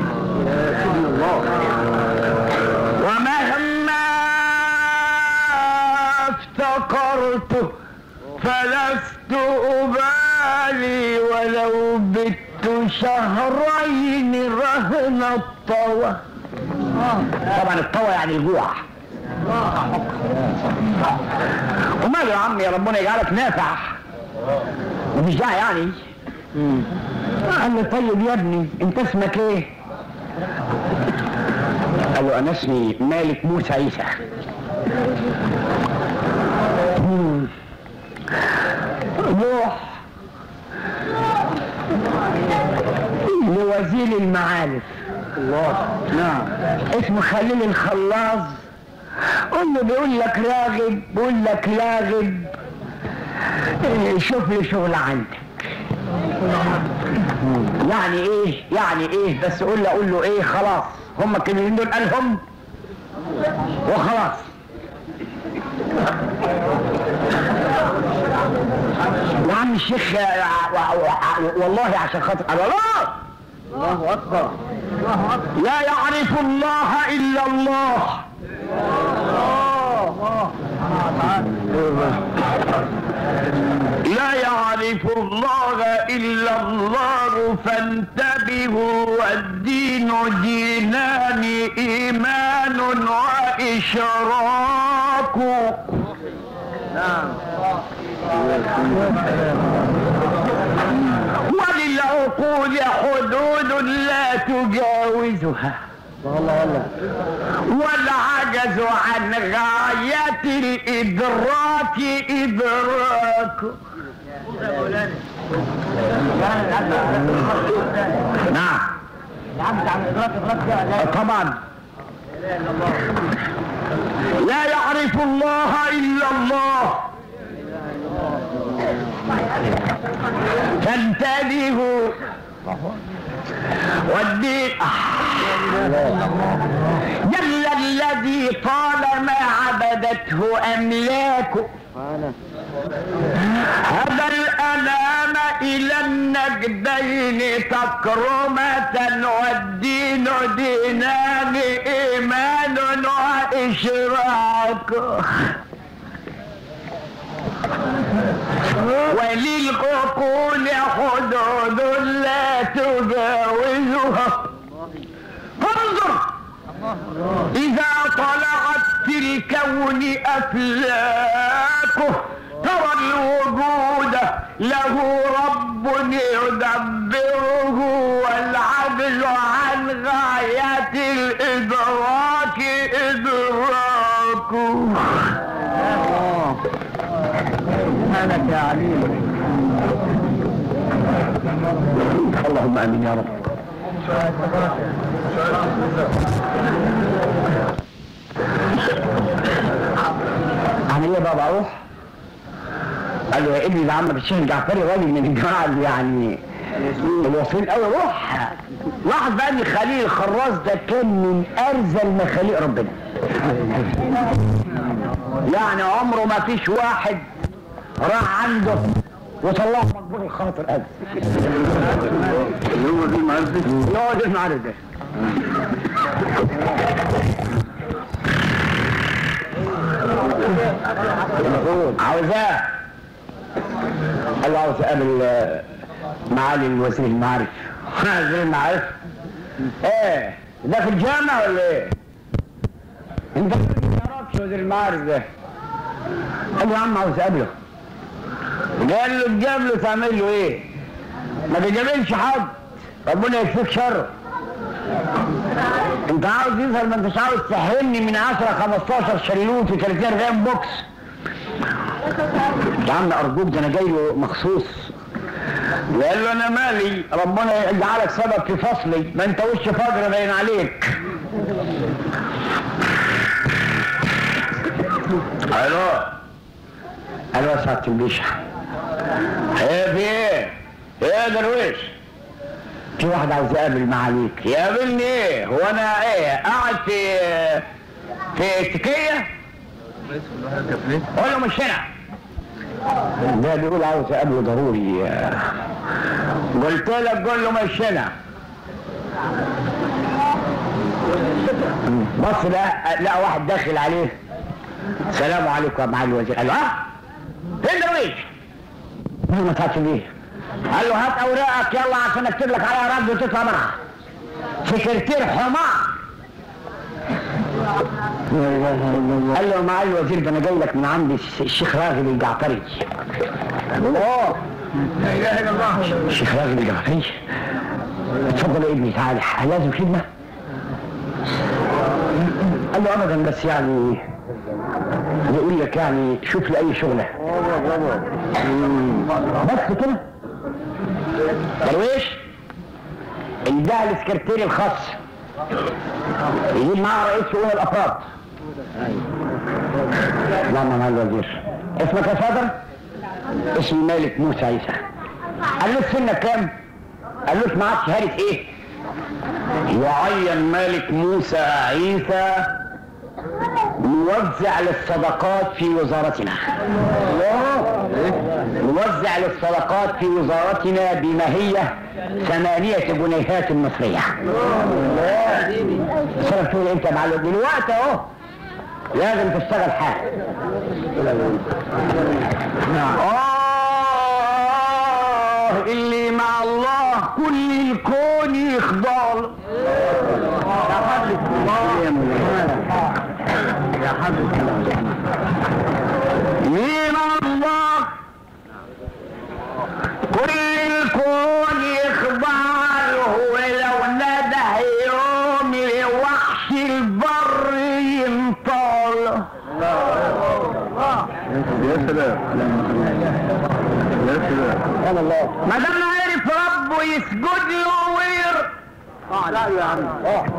ومهما افتقرت فلست أبالي ولو بت شهرين رهن الطوى طبعا الطوى يعني الجوع وماله يا عمي ربنا يجعلك نافع ومش داعي يعني قال له طيب يا ابني انت اسمك ايه قال له انا اسمي مالك موسى عيسى مم. روح لوزير المعارف الله نعم اسمه خليل الخلاص قول له بيقول لك راغب بيقول لك راغب إيه، شوف لي شغل عندك يعني ايه يعني ايه بس قول له قول له ايه خلاص هم الكلمتين دول قالهم وخلاص يا عم الشيخ يا- و- و- والله عشان خاطر قال الله الله اكبر لا يعرف الله الا الله لا يعرف الله إلا الله فانتبهوا والدين دينان إيمان وإشراك وللعقول حدود لا تجاوزها والعجز عن غاية الإدراك إدراك نعم طبعا لا يعرف الله إلا الله فانتبهوا والدين جل الذي طالما عبدته أملاكه هدى الأنام إلى النجدين تكرمة والدين دينان إيمان وإشراك وللعقول حدود لا تجاوزها فانظر إذا طلعت في الكون أفلاكه ترى الوجود له رب يدبره والعدل عن غاية الإدراك إدراكه سبحانك يا عليم اللهم امين يا رب عمل ايه بابا اروح قال له يا ابني ده عمك الشيخ الجعفري راجل من الجماعه اللي يعني الوصيل قوي روح لاحظ بقى ان خليل الخراز ده كان من ارذل مخاليق ربنا يعني عمره ما فيش واحد راح عنده وطلعه مقبول الخاطر ابدا اللي هو دي المعرفة يقعد المعرض ده عاوزاه قال له عاوز اقابل آه، معالي الوزير المعارف وزير المعارف ايه ده في الجامعة ولا ايه؟ انت ما تعرفش وزير المعارف ده قال له يا عم عاوز اقابله قال له تجامله تعمل له ايه؟ ما بيجاملش حد ربنا يكفيك شره انت عاوز يظهر ما انتش عاوز تحرمني من 10 15 شلوت و30 40 بوكس يا عم ارجوك ده انا جاي له مخصوص قال له انا مالي ربنا يجعلك سبب في فصلي ما انت وش فجر باين عليك الو الو يا سعاده الباشا ايه في ايه؟ ايه يا درويش؟ في واحد عاوز يقابل معاليك يقابلني ايه؟ هو انا ايه؟ قاعد في في تكية؟ قول له مش هنا ده بيقول عاوز اقابله ضروري قلت لك قول له مش هنا بص لا لا واحد داخل عليه السلام عليكم يا معالي الوزير قال له ها فين درويش؟ قال له ما تعرفش ليه؟ قال له هات اوراقك يلا عشان اكتب لك عليها رد وتطلع منها سكرتير حمار قال له معالي الوزير ده انا جاي لك من عند الشيخ راغب الجعفري الله لا اله الا الله الشيخ راغب الجعفري اتفضل يا ابني تعالى هل لازم خدمه؟ قال له ابدا بس يعني يقول لك يعني شوف لي اي شغله بس كده درويش ادعى السكرتير الخاص يجيب معاه رئيس شؤون الافراد نعم مع الوزير اسمك يا صدر اسمي مالك موسى عيسى قال له سنك كام قال له معاك شهاده ايه وعين مالك موسى عيسى نوزع للصدقات في وزارتنا نوزع للصدقات في وزارتنا بما هي ثمانية جنيهات مصرية صرف تقول انت مع دلوقتي اهو لازم تشتغل حاجة آه اللي مع الله كل الكون يخضع له يا حضرة الله يا حضرة الله مين الله كل الكون يخضع له ولو نده يوم وحش البر ينطال يا سلام يا سلام الله ما دام عرف ربه يسجد له وير اه لا يا عم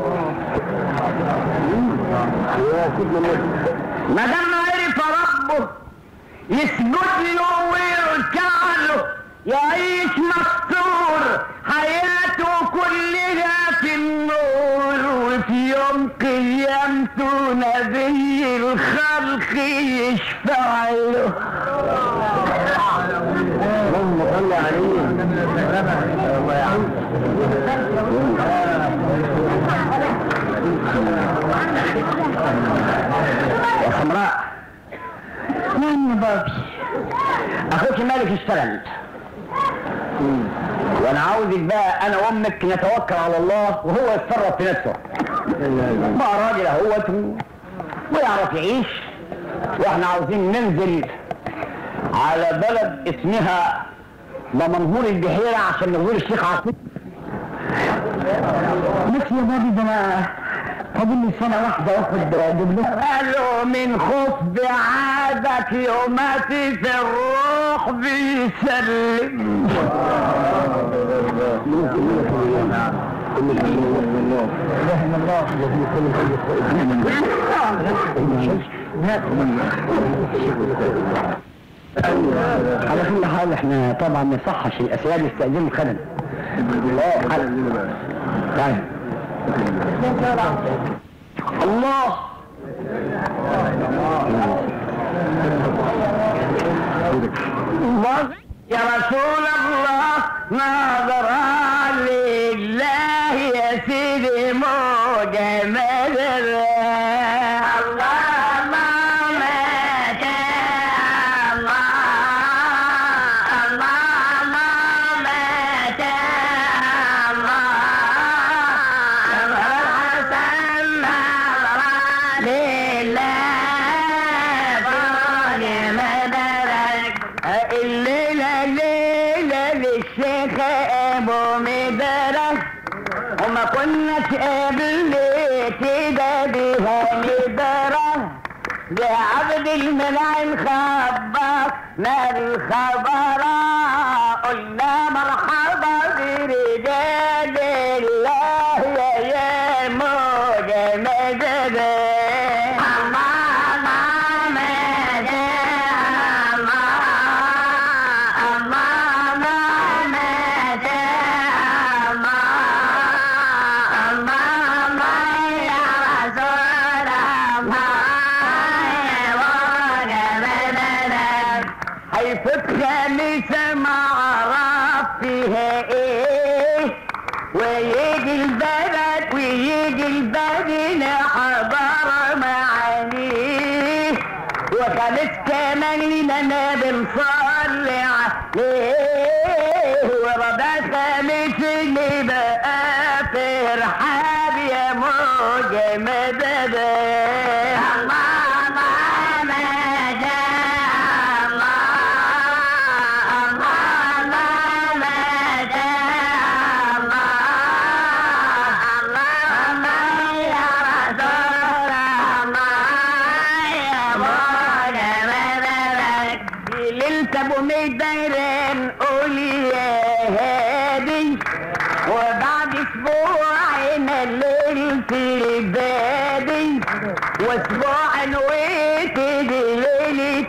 ما دام عرف ربه يسجد له ويركع له يعيش مستور حياته كلها في النور وفي يوم قيامته نبي الخلق يشفع له اللهم صل عليه الله يعين يا سمراء نعم يا بابي اخوك مالك اشتغل وانا عاوزك بقى انا وامك نتوكل على الله وهو يتصرف في نفسه بقى راجل اهوت ويعرف يعيش واحنا عاوزين ننزل على بلد اسمها دمنهور البحيرة عشان نزور الشيخ عاصم بس يا بابي ده انا فاضل لي سنة واحدة واخد دبلوم قالوا من خوف بعادك يوماتي في الروح بيسلم على كل حال احنا طبعا ما يصحش الاسياد يستأذنوا الخدم طيب الله الله يا رسول الله نظر لله يا سيدي مو جمال الله ما مات الله الله ما مات الله الحسن نظر لله فوق مدرك الليلة ليلة للشيخ ابو مدرك وما كناش قبلت ده بها مدرك ده عبد المنعم خبر ما الخبر قلنا مرحبا برجال الله يا يا موجة مدد الله مدد الله الله مدد الله الله يا رسول الله موجة مدد هيفوت خميسة مع واسبوع وتيجي ليلة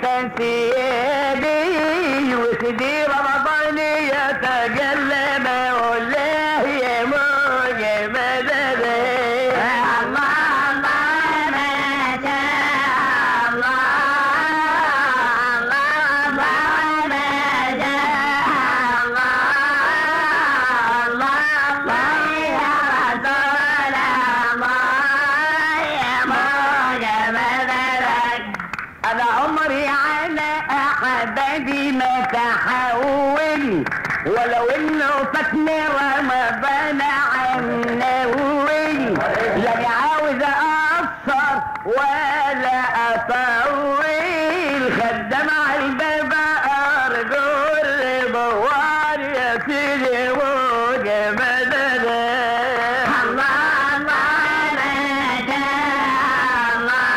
ثيابي وسيدي رمضان يتجلى مولاه يا موج مدد الله الله ما شاء الله الله الله ما شاء الله الله الله يا رسول الله يا موج مددك انا عمري على احبابي ما تحول ولو انه فاتني رمضان عنول لا عاوز اقصر ولا اطول خدام على الباب ارجو الرضوان يا سيدي موج مدد الله الله مدد الله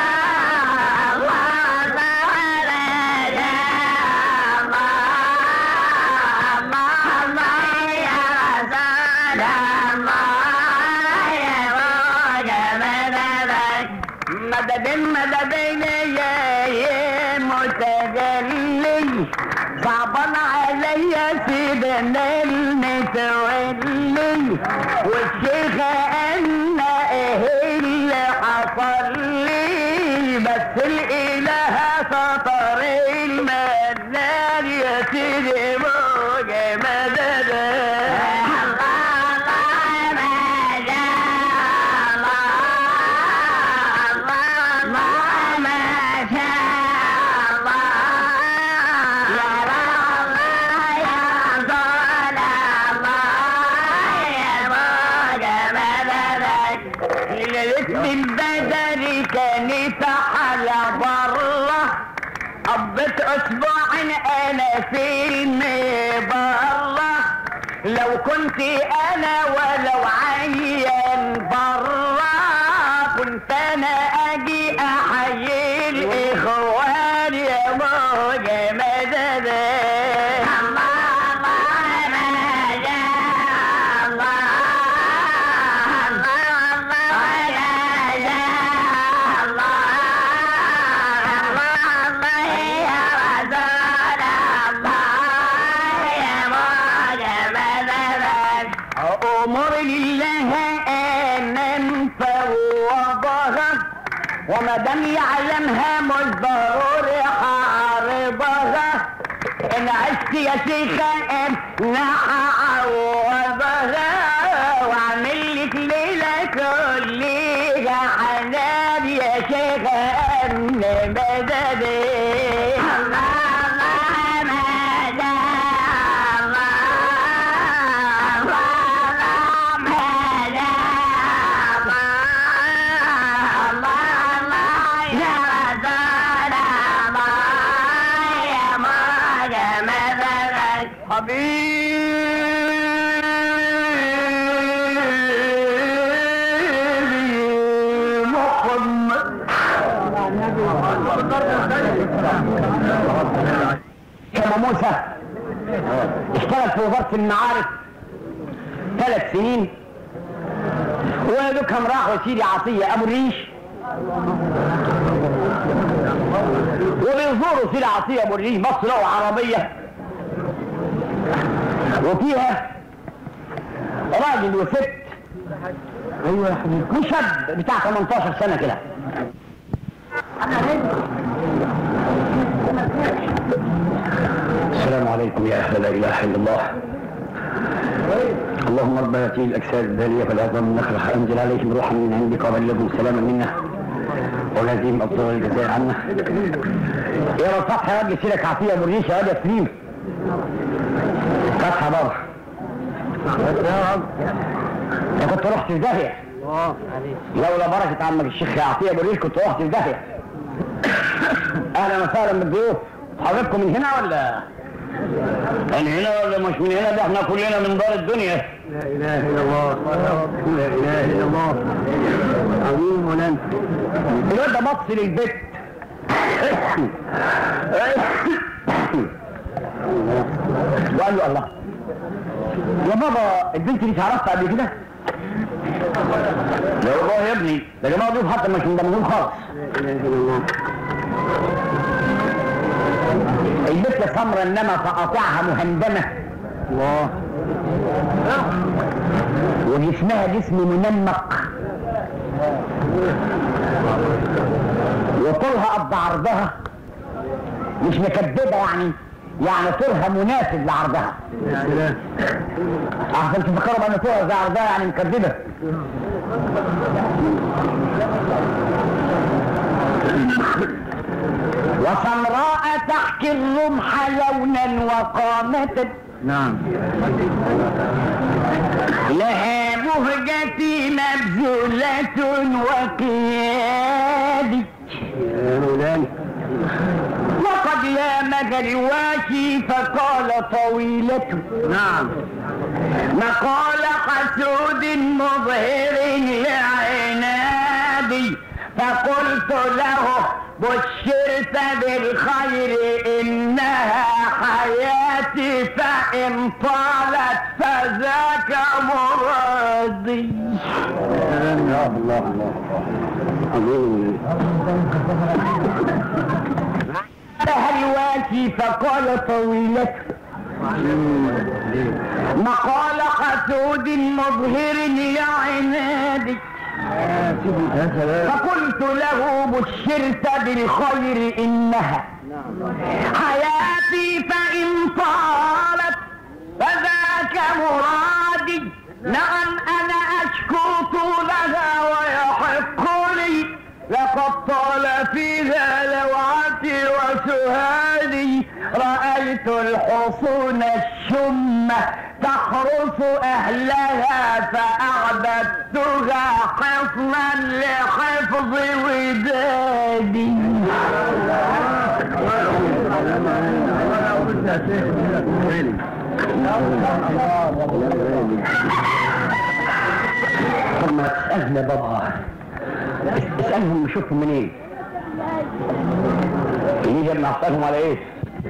مدد مدد يا يا متجلي صعبان عليا سيدنا المتولي والشيخ أنا ايه اللي حصل لي بس الاله سطر المنان يا سيدي موج مدد ليلة البدر كانت على بره قضيت اسبوع انا في المبره لو كنت انا ولو عيان بره كنت انا اجي احيي الاخوان يا موج مدد أمر لله أنا مفوضها وما دام يعلمها مش ضروري حاربها إن عشت يا شيخة أنا هعوضها وأعمل لك ليلة كلها حنان يا شيخة أنا مددي الله الله مدد حبيبي محمد كما موسى اشتغل في وزارة المعارف ثلاث سنين ولدكهم راحوا سيدي عطية أبو الريش وبيزوروا سيدي عطية أبو الريش بص له عربية وفيها راجل وست ايوه يا حبيبي وشاب بتاع 18 سنة كده السلام عليكم يا أهل لا إله إلا الله اللهم رب هذه الأجساد الدالية فالعظام النخلة أنزل عليهم روحا من عندك وبلغهم سلاما منا ولازم أبطال الجزاء عنا يا رب فتحة يا رب سيرك عطية أبو الريش يا يا سليم فتحة بره يا كنت رحت في داهية لولا بركة عمك الشيخ عطية أبو الريش كنت رحت في داهية أهلا وسهلا بالضيوف حضرتكم من هنا ولا من هنا ولا مش من هنا ده احنا كلنا من دار الدنيا لا اله الا الله لا اله الا الله عظيم مولانا الواد ده بص للبيت وقال له الله يا بابا البنت دي تعرفها قبل كده؟ لا والله يا ابني ده جماعه ضيوف حتى مش مندمجين خالص لا اله الا الله البت سمرة انما فقاطعها مهندمه الله وجسمها جسم منمق وطولها قد عرضها مش مكببه يعني يعني طولها مناسب لعرضها يا سلام احسن تفكروا بان طولها زي عرضها يعني مكببه وسمراء تحكي الرمح لونا وقامة نعم لها مهجتي مبذولة وقيادي يا مولانا وقد لامج الواشي فقال طويلة نعم مقال حسود مظهر لعنادي فقلت له بشرت بالخير انها حياتي فان طالت فذاك مرادي الله الله الله عظيم لها الواشي فقال طويلة مقال حسود مظهر لعنادي يا سلام فقلت له بشرت بالخير انها حياتي فان طالت فذاك مرادي نعم انا اشكو طولها ويحق لي لقد طال فيها لوعتي وسهادي رأيت الحصون الشمة تحرس أهلها فأعددتها حصنا لحفظ ودادي طب ما تسألنا بابا اسألهم نشوفهم منين ليه جمع اسألهم على ايه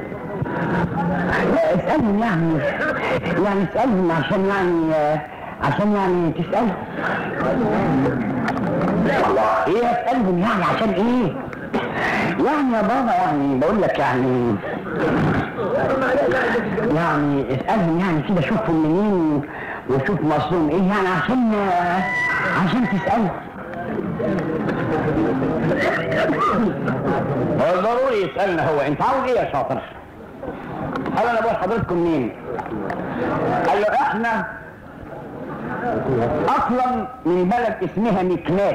لا، اسألهم يعني يعني اسألهم عشان يعني عشان يعني تسألهم والله ايه اسألهم يعني عشان ايه يعني يا بابا يعني بقول لك يعني يعني اسألهم يعني كده شوفهم منين وشوف مصلهم ايه يعني عشان عشان تسألهم هو ضروري يسألنا هو انت عاوز ايه يا شاطر؟ قال انا بقول حضرتكم مين؟ قال له احنا اصلا من بلد اسمها مكناس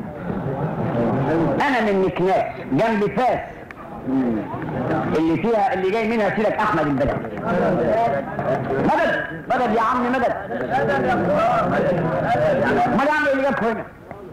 انا من مكناس جنب فاس اللي فيها اللي جاي منها سيرك احمد البدوي مدد مدد يا عم مدد مدد يا عم اللي جابكم هنا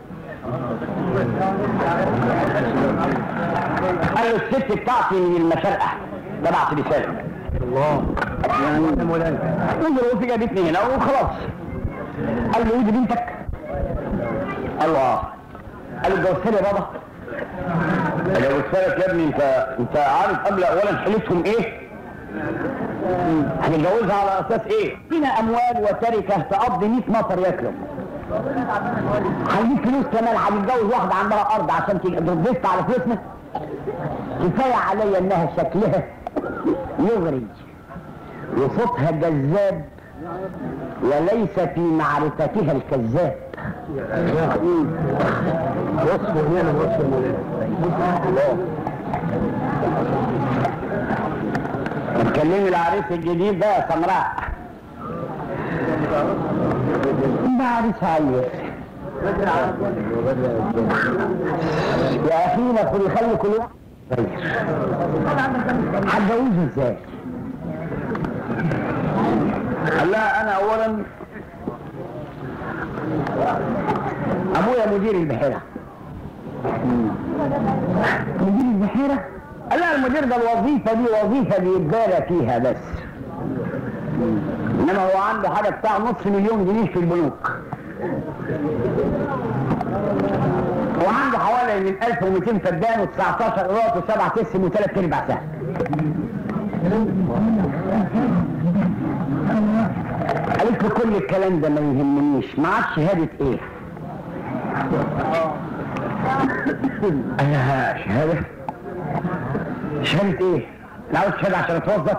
قال له الست بتاعتي من المشرقه تبعت رساله الله يعني يا مولانا الظروف جابتني هنا وخلاص قال له ودي بنتك قال له اه قال له اتجوزت لي يا بابا اتجوزت لك يا ابني انت انت عارف قبل اولا حلتهم ايه هنتجوزها على اساس ايه فينا اموال وتركه تقضي 100 نفر ياكلوا هنجيب فلوس كمان هنتجوز واحده عندها ارض عشان تضيف على فلوسنا كفايه عليا انها شكلها يغري وصوتها جذاب وليس في معرفتها الكذاب وصف هنا وصف مولانا اتكلمي العريس الجديد ده يا سمراء ده عريس عيل يا اخينا خلي خلي كل واحد هتجوزه ازاي؟ قال لها انا اولا ابويا مدير البحيره مدير البحيره قال لها المدير ده الوظيفه دي وظيفه بيتبالى فيها بس انما هو عنده حاجه بتاع نص مليون جنيه في البنوك وعنده حوالي من 1200 فدان و19 قراط وسبع تسم وثلاث ارباع سهم قالت اصل كل الكلام ده ما يهمنيش معاك شهادة ايه؟ انا شهادة شهادة ايه؟ انا عاوز شهادة عشان اتوظف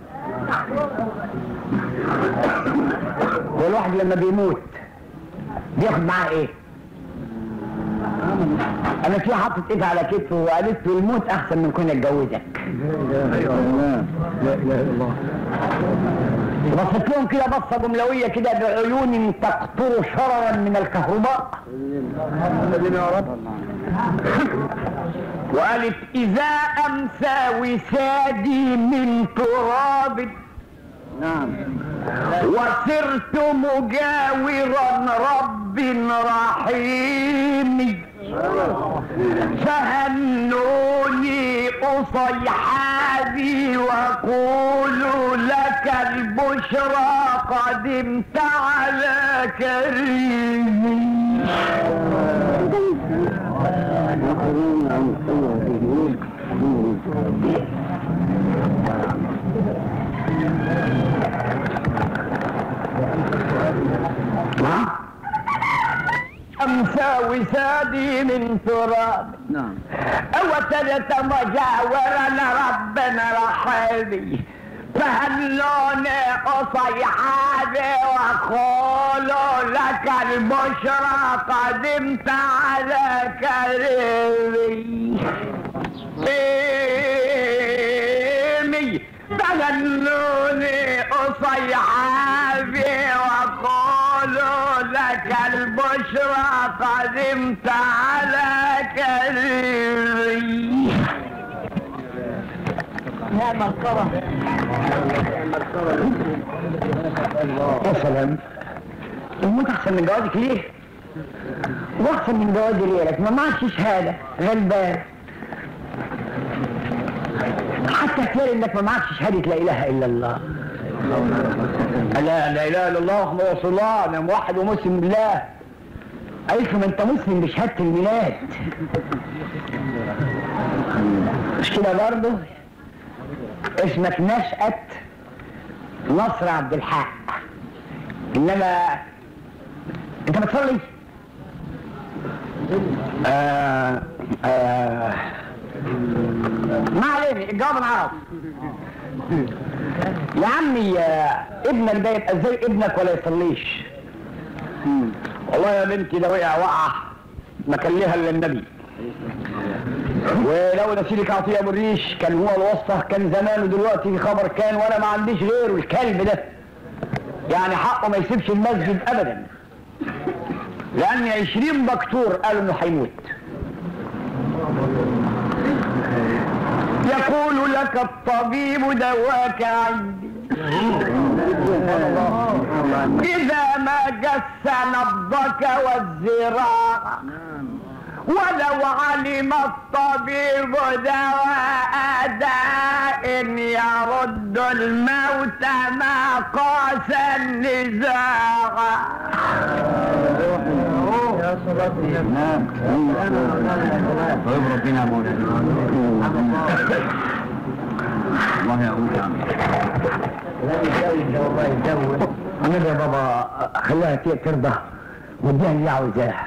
هو الواحد لما بيموت بياخد معاه ايه؟ انا في حاطط ايدي على كتفه وقالت له الموت احسن من كون اتجوزك لا اله الا الله بصيت لهم كده بصه جملويه كده بعيون تقطر شررا من الكهرباء الذين يا رب وقالت اذا امسى وسادي من تراب نعم وصرت مجاورا رب رحيم فهنوني أصيحابي وقولوا لك البشرى قدمت على كريم يخرجون عن صورهم أمسى وسادي من تراب نعم وثلث مجاورا ربنا رحمي فهلون أصيحابي وقولوا لك البشرى قدمت على كريمي إيمي فهلوني أصيحابي وقولوا لك البشرى قدمت على كريمي يا مسكرة يا سلام الموت احسن من جوازك ليه؟ واحسن من جواز غيرك ما معكش شهادة غلبان حتى كتير انك ما معكش شهادة لا اله الا الله لا لا اله الا الله محمد رسول الله انا موحد ومسلم بالله قالت له ما انت مسلم بشهادة الميلاد مش كده برضه اسمك نشأة نصر عبد الحق انما انت بتصلي آه آه ما علينا الجواب العرب يا عمي آه، ابنك ده يبقى زي ابنك ولا يصليش والله يا بنتي ده وقع وقع ما كان ليها الا النبي ولو نسيلك عطيه ابو الريش كان هو الوسطى كان زمان ودلوقتي خبر كان وانا ما عنديش غيره الكلب ده يعني حقه ما يسيبش المسجد ابدا لان عشرين دكتور قالوا انه هيموت يقول لك الطبيب دواك عندي إذا ما جس نبضك والزراعة ولو علم الطبيب دواء داء يرد الموت ما قاس النزاع يا صلاة نعم طيب ربنا يا مولانا الله يقول يا عم النبي يا بابا خليها ت- ترضى واديها اللي عاوزاه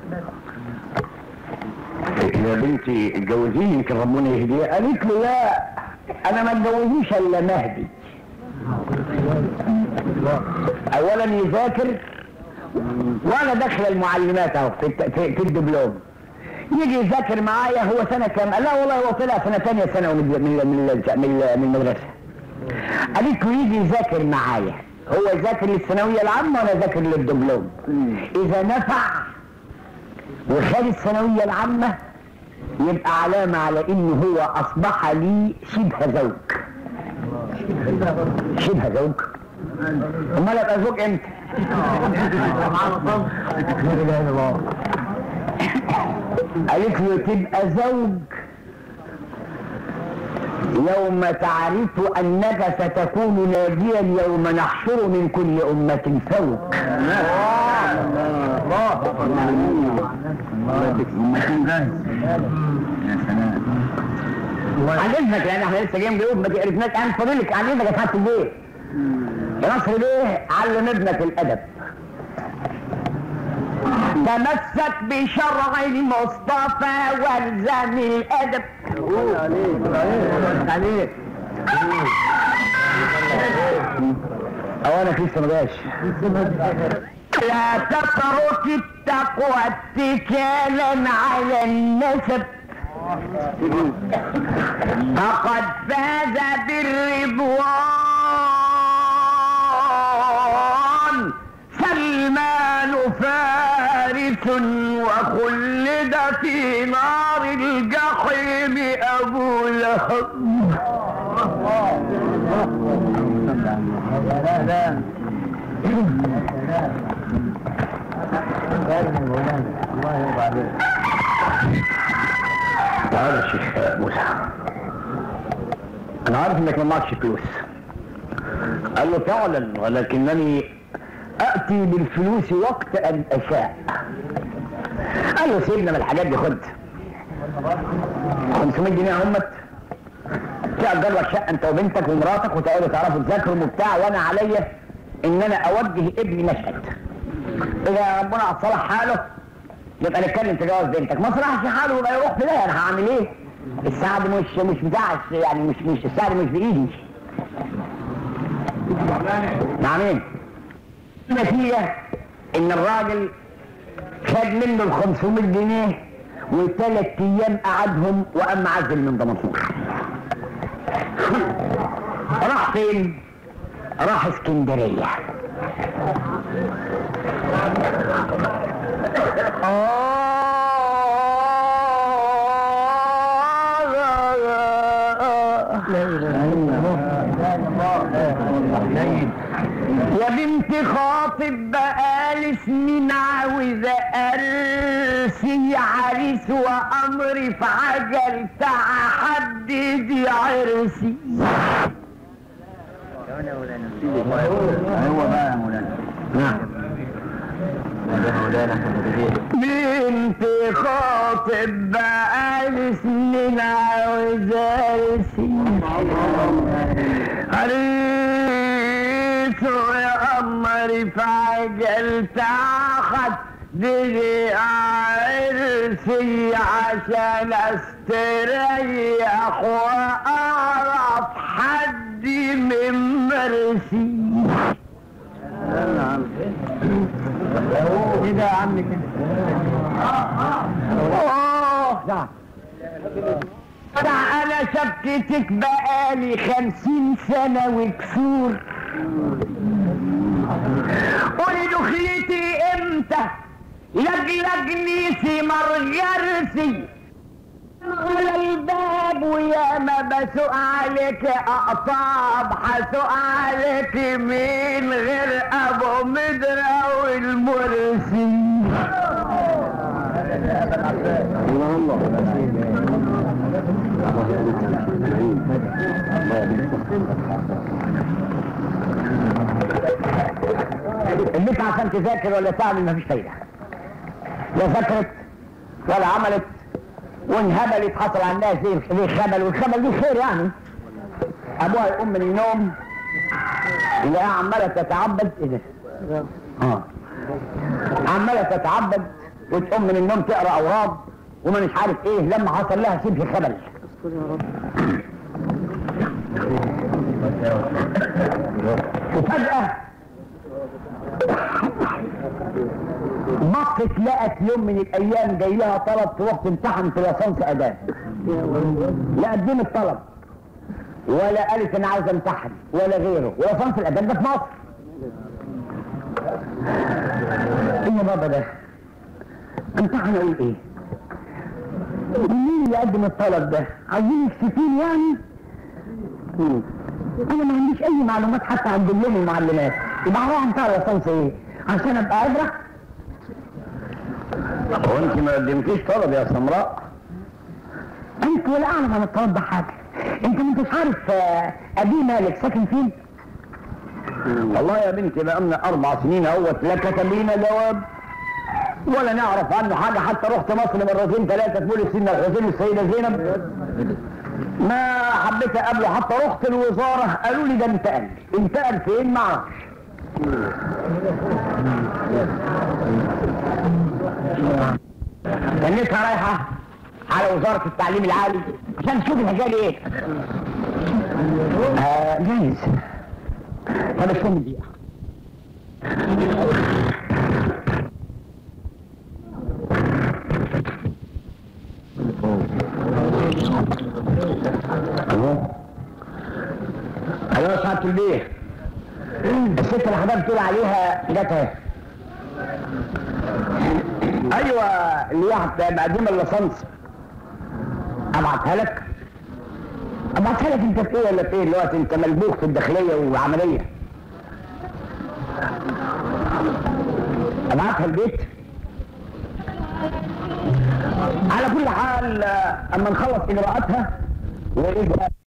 يا بنتي اتجوزيني يمكن ربنا يهديها قالت له لا انا ما اتجوزيش الا مهدي اولا يذاكر وانا داخل المعلمات اهو في, الت- في, في الدبلوم يجي يذاكر معايا هو سنه كام؟ قال لا والله هو طلع سنه ثانيه ثانوي من من من من من المدرسه قالت له يجي يذاكر معايا هو يذاكر للثانويه العامه وانا اذاكر للدبلوم اذا نفع وخد الثانويه العامه يبقى علامه على ان هو اصبح لي شبه زوج شبه زوج امال ابقى زوج امتى؟ لا اله الا الله قالت له تبقى زوج يوم تعرف انك ستكون ناجيا يوم نحشر من كل امة فوق أمتين جاهز يا سلام عن اذنك لان احنا لسه جايين بيقول ما تعرفناش عن فضيلك عن اذنك يا سعاده البيت نصر بيه علم ابنك الادب تمسك بشرع المصطفى والزم الادب عليك او انا في سمجاش لا تترك التقوى اتكالا على النسب فقد فاز بالرضوان سلمان فارس وخلد في نار الجحيم ابو لهب الله يرضى عليك تعال يا شيخ موسى انا عارف انك ما معكش فلوس قال له فعلا ولكنني اتي بالفلوس وقت ان اشاء قال له سيبنا من الحاجات دي خد 500 جنيه همت تأجر لك شقه انت وبنتك ومراتك وتقعدوا تعرفوا تذاكروا وبتاع وانا عليا ان انا اوجه ابني مشهد اذا ربنا صلح حاله يبقى نتكلم في جواز بنتك ما صلحش حاله يبقى يروح في ده انا هعمل ايه السعد مش مش بتاع يعني مش مش السعد مش بايدي نعمين النتيجة ان الراجل خد منه ال 500 جنيه وثلاث ايام قعدهم وقام عزل من دمنهور راح فين؟ راح اسكندريه يا بنت خاطب بقالي سنين عاوزة أرسي عريس وأمري في عجل تعا حددي عرسي هو بقى يا مولانا نعم يا مولانا بنت خاطب بقالي سنين عاوزة أرسي عريس يا قمري في عجل تاخد دي عرسي عشان استريح واعرف حد من مرسي ايه ده يا عم كده اوه ده ده انا شبكتك بقالي خمسين سنة وكسور قولي دخلتي امتى لجلجني ثمر جرسي على الباب ويا ما بسوق عليك اقطاب حسوق عليك مين غير ابو مدرة والمرسي البنت عشان تذاكر ولا تعمل مفيش فايدة لا ذاكرت ولا عملت وانهبلت حصل عندها زي زي خبل والخبل دي خير يعني ابوها يقوم من النوم يلاقيها عماله تتعبد ايه ده؟ اه عماله تتعبد وتقوم من النوم تقرا اوراد وما مش عارف ايه لما حصل لها شبه خبل وفجأة بصت لقت يوم من الايام جاي لها طلب تروح تمتحن في لسانس اداب لا قدمت طلب ولا قالت انا عاوز امتحن ولا غيره ولسانس الاداب ده في مصر ايه يا بابا ده امتحن اقول ايه مين اللي قدم الطلب ده عايزين يكسفين يعني مم. انا ما عنديش اي معلومات حتى عن دبلوم المعلمات يبقى هروح امتحن لسانس ايه عشان ابقى ادرك هو انت ما قدمتيش طلب يا سمراء انت ولا اعلم عن الطلب ده حاجه انت ما انتش عارف آه، ابي مالك ساكن فين والله يا بنتي بقالنا اربع سنين اهوت لا كتب لنا جواب ولا نعرف عنه حاجه حتى رحت مصر مرتين ثلاثه تقول سيدنا الحسين السيده زينب ما حبيت اقابله حتى رحت الوزاره قالوا لي ده انتقل انتقل فين ما اعرفش كنتها رايحه على وزاره التعليم العالي عشان تشوف الحكايه دي ايه آه جايز طب استنى دقيقه الو الو يا سعاده البيه الست اللي حضرتك بتقول عليها جت اهي ايوه اللي هي مقدمه الليسانس ابعتها لك ابعتها لك انت في ايه ولا في ايه دلوقتي انت ملبوخ في الداخليه وعمليه ابعتها البيت على كل حال آه، اما نخلص اجراءاتها واذا